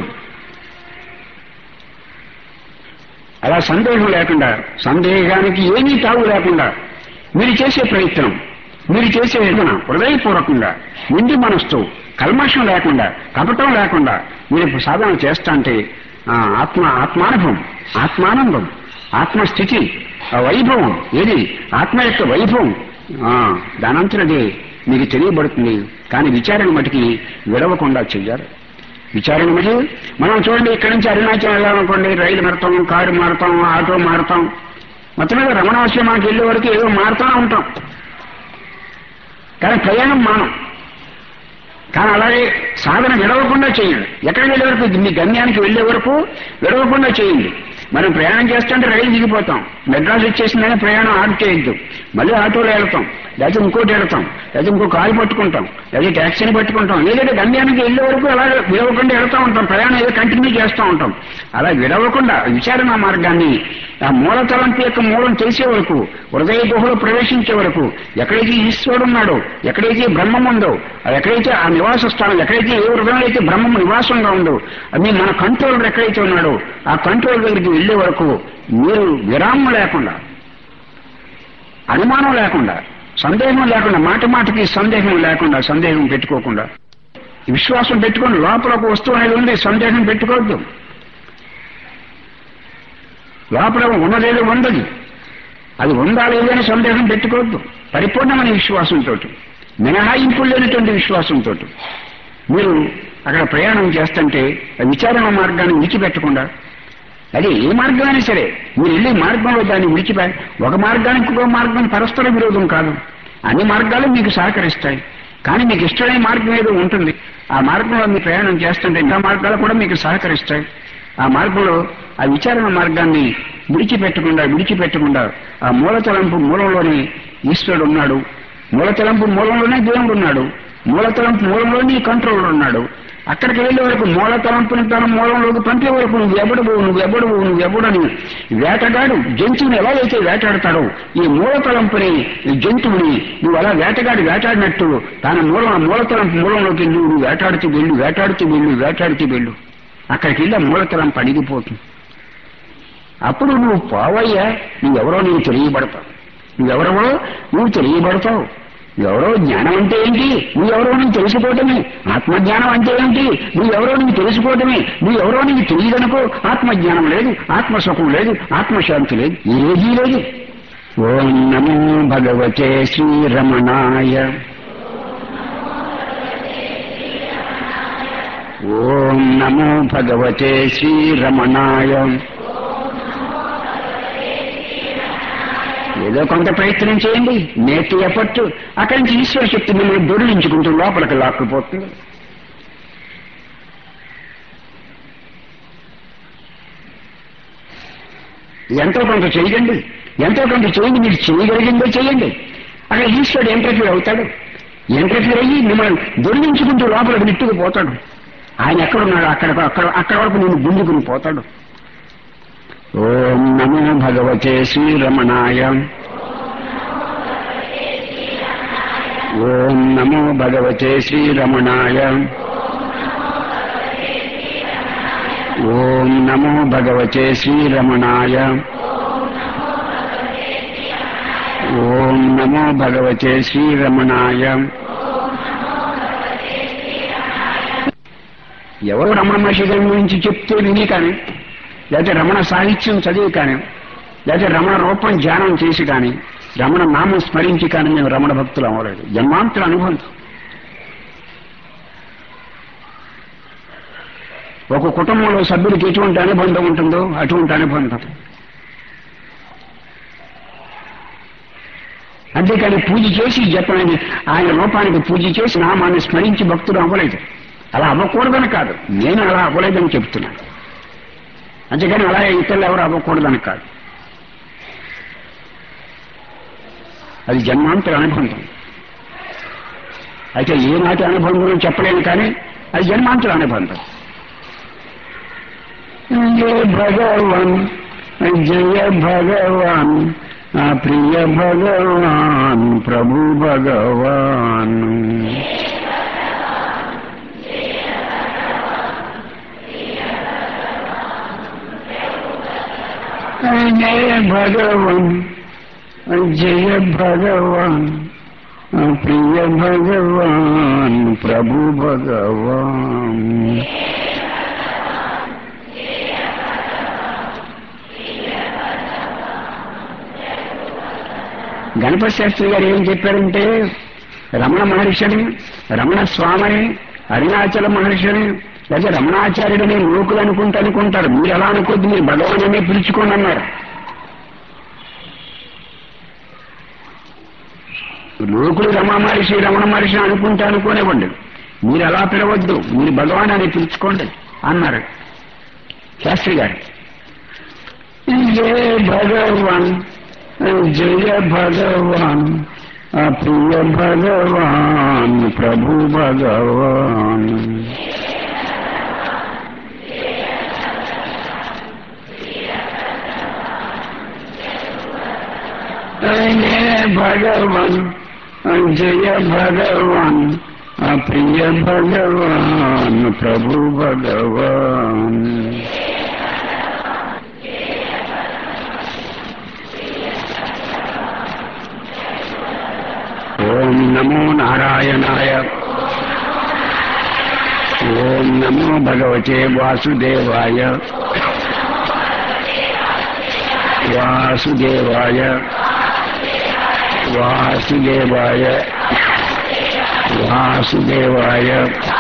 అలా సందేహం లేకుండా సందేహానికి ఏమీ తావు లేకుండా మీరు చేసే ప్రయత్నం మీరు చేసే యత్నం హృదయపూర్వకంగా నిండి మనస్సు కల్మషం లేకుండా కపటం లేకుండా మీరు సాధన చేస్తా అంటే ఆ, ఆత్మ ఆత్మానుభవం ఆత్మానందం ఆత్మస్థితి ఆ వైభవం ఏది ఆత్మ యొక్క వైభవం ఆ, దానంతరదే మీకు తెలియబడుతుంది కానీ విచారణ మటుకి విడవకుండా చెయ్యాలి విచారణ మరి మనం చూడండి ఇక్కడి నుంచి అరుణాచలం వెళ్ళాలనుకోండి రైలు మారుతాం కారు మారుతాం ఆటో మారుతాం మొత్తం మీద రమణాశ్రమానికి వెళ్ళే వరకు ఏదో మారుతూనే ఉంటాం కానీ ప్రయాణం మానం కానీ అలాగే సాధన విడవకుండా చేయండి ఎక్కడికి వెళ్ళే వరకు మీ గమ్యానికి వెళ్ళే వరకు విడవకుండా చేయండి మనం ప్రయాణం చేస్తుంటే రైలు దిగిపోతాం మెడ్రాస్ వచ్చేసిందని ప్రయాణం ఆఫ్ చేయొద్దు మళ్ళీ ఆటోలో వెళ్తాం లేకపోతే ఇంకోటి వెళ్తాం లేకపోతే ఇంకో కారు పట్టుకుంటాం లేదా ట్యాక్సీని పట్టుకుంటాం లేదంటే గమ్యానికి వెళ్ళే వరకు అలా విడవకుండా వెళ్తూ ఉంటాం ప్రయాణం ఏదో కంటిన్యూ చేస్తూ ఉంటాం అలా విడవకుండా విచారణ మార్గాన్ని ఆ మూల తలంపు యొక్క మూలం తెలిసే వరకు హృదయ గుహలో ప్రవేశించే వరకు ఎక్కడైతే ఈశ్వరుడు ఉన్నాడో ఎక్కడైతే బ్రహ్మం ఉందో అది ఎక్కడైతే ఆ నివాస స్థానం ఎక్కడైతే ఏ హృదయంలో అయితే బ్రహ్మం నివాసంగా ఉందో అది మన కంట్రోలర్ ఎక్కడైతే ఉన్నాడో ఆ కంట్రోల్ దగ్గరికి వెళ్ళే వరకు మీరు విరామం లేకుండా అనుమానం లేకుండా సందేహం లేకుండా మాట మాటకి సందేహం లేకుండా సందేహం పెట్టుకోకుండా విశ్వాసం పెట్టుకోండి లోపల ఒక వస్తువు అనేది ఉంది సందేహం పెట్టుకోవద్దు లోపల ఉన్నదేదో ఉండదు అది ఉందా లేదని సందేహం పెట్టుకోవద్దు పరిపూర్ణమైన విశ్వాసంతో మినహాయింపులు లేనటువంటి విశ్వాసంతో మీరు అక్కడ ప్రయాణం చేస్తుంటే ఆ విచారణ మార్గాన్ని విడిచిపెట్టకుండా అది ఏ మార్గమైనా సరే మీరు వెళ్ళే మార్గంలో దాన్ని విడిచిపె ఒక మార్గానికి ఇంకో మార్గం పరస్పర విరోధం కాదు అన్ని మార్గాలు మీకు సహకరిస్తాయి కానీ మీకు ఇష్టమైన మార్గం ఏదో ఉంటుంది ఆ మార్గంలో మీరు ప్రయాణం చేస్తుంటే ఇంకా మార్గాలు కూడా మీకు సహకరిస్తాయి ఆ మార్గంలో ఆ విచారణ మార్గాన్ని విడిచిపెట్టకుండా విడిచిపెట్టకుండా ఆ మూలతలంపు మూలంలోనే ఈశ్వరుడు ఉన్నాడు మూలతలంపు మూలంలోనే దేవుడు ఉన్నాడు మూలతలంపు మూలంలోనే కంట్రోల్ ఉన్నాడు అక్కడికి వెళ్ళే వరకు మూల తలంపుని తన మూలంలోకి పంపే వరకు నువ్వు ఎవడవు నువ్వు ఎవడవు నువ్వు ఎవడని వేటగాడు జంతువుని ఎలా అయితే వేటాడతాడో ఈ మూల తలంపుని ఈ జంతువుని నువ్వు అలా వేటగాడి వేటాడినట్టు తన మూలం ఆ మూల తలంపు మూలంలోకి వెళ్ళి నువ్వు వేటాడుతూ వెళ్ళు వేటాడుతూ వెళ్ళు వేటాడుతూ వెళ్ళు అక్కడికి వెళ్ళి ఆ మూల తలంపు అడిగిపోతుంది అప్పుడు నువ్వు పోవయ్యా నువ్వెవరో నీవు తెలియబడతావు నువ్వెవరవో నువ్వు తెలియబడతావు ఎవరో జ్ఞానం అంటే ఏంటి నువ్వెవరో నీకు తెలిసిపోవటమే ఆత్మజ్ఞానం అంటే ఏంటి నువ్వెవరో నీకు తెలిసిపోవటమే నువ్వెవరో నీకు తెలియదనుకో ఆత్మజ్ఞానం లేదు ఆత్మసుఖం లేదు ఆత్మశాంతి లేదు ఏదీ లేదు ఓం నమో భగవతే శ్రీరమణాయ ఓం నమో భగవతే శ్రీరమణాయ ఏదో కొంత ప్రయత్నం చేయండి నేటి ఎఫర్ట్ అక్కడి నుంచి ఈశ్వర శక్తి మిమ్మల్ని దొరిలించుకుంటూ లోపలికి లాక్కుపోతుంది ఎంతో కొంత చేయండి ఎంతో కొంత చేయండి మీరు చేయగలిగిందో చేయండి అక్కడ ఈశ్వరుడు ఎంటర్ఫీర్ అవుతాడు ఎంటర్ఫీర్ అయ్యి మిమ్మల్ని దొరికించుకుంటూ లోపలికి నెట్టుకు పోతాడు ఆయన ఎక్కడున్నాడు అక్కడ అక్కడ అక్కడ వరకు నేను గుంజుకుని పోతాడు ఓం నమో భగవతే శ్రీరమణాయ ఓం నమో భగవతే శ్రీరమణాయ ఓం నమో భగవతే శ్రీరమణాయ ఓం నమో భగవతే శ్రీరమణాయ ఎవరు రమణ మహర్షి గారి గురించి చెప్తూ విని కానీ లేకపోతే రమణ సాహిత్యం చదివి కానీ లేకపోతే రమణ రూపం ధ్యానం చేసి కానీ రమణ నామం స్మరించి కానీ మేము రమణ భక్తులు అవ్వలేదు జన్మాంతుల అనుబంధం ఒక కుటుంబంలో సభ్యుడికి ఎటువంటి అనుబంధం ఉంటుందో అటువంటి అనుబంధం అంతేకాని పూజ చేసి జపని ఆయన రూపానికి పూజ చేసి నామాన్ని స్మరించి భక్తులు అవ్వలేదు అలా అవ్వకూడదని కాదు నేను అలా అవ్వలేదని చెప్తున్నాను అంతేకాని అలా ఇతరులు ఎవరు అవ్వకూడదని కాదు అది జన్మాంతర అనుబంధం అయితే ఏనాటి అనుబంధం చెప్పలేను కానీ అది జన్మాంతర అనుబంధం జయ భగవాన్ జయ భగవాన్ ఆ ప్రియ భగవాన్ ప్రభు భగవాన్ జయ భగవాన్ జయ భగవాన్ ప్రియ భగవాన్ ప్రభు భగవాన్ గణపతి శాస్త్రి గారు ఏం చెప్పారంటే రమణ మహర్షిని రమణ స్వామిని అరుణాచల మహర్షిని లేదా రమణాచార్యుడని లోకులు అనుకుంటూ అనుకుంటారు మీరు ఎలా అనుకోద్దు మీరు భగవాన్ పిలుచుకోండి అన్నారు లోకులు రమణ మహర్షి రమణ మహర్షి అనుకుంటా అనుకోనివ్వండి మీరు అలా పిలవద్దు మీరు భగవాన్ అని పిలుచుకోండి అన్నారు శాస్త్రి గారు జయ భగవాన్ జయ భగవాన్ ప్రియ భగవాన్ ప్రభు భగవాన్ జయ భగవాన్ జయ భగవాన్ ప్రియ భగవాన్ ప్రభు భగవాన్ ఓం నమో నారాయణాయ ఓం నమో భగవతే వాసుదేవాయ వాసుదేవాయ వాసుదేవాయ వాసుదేవాయ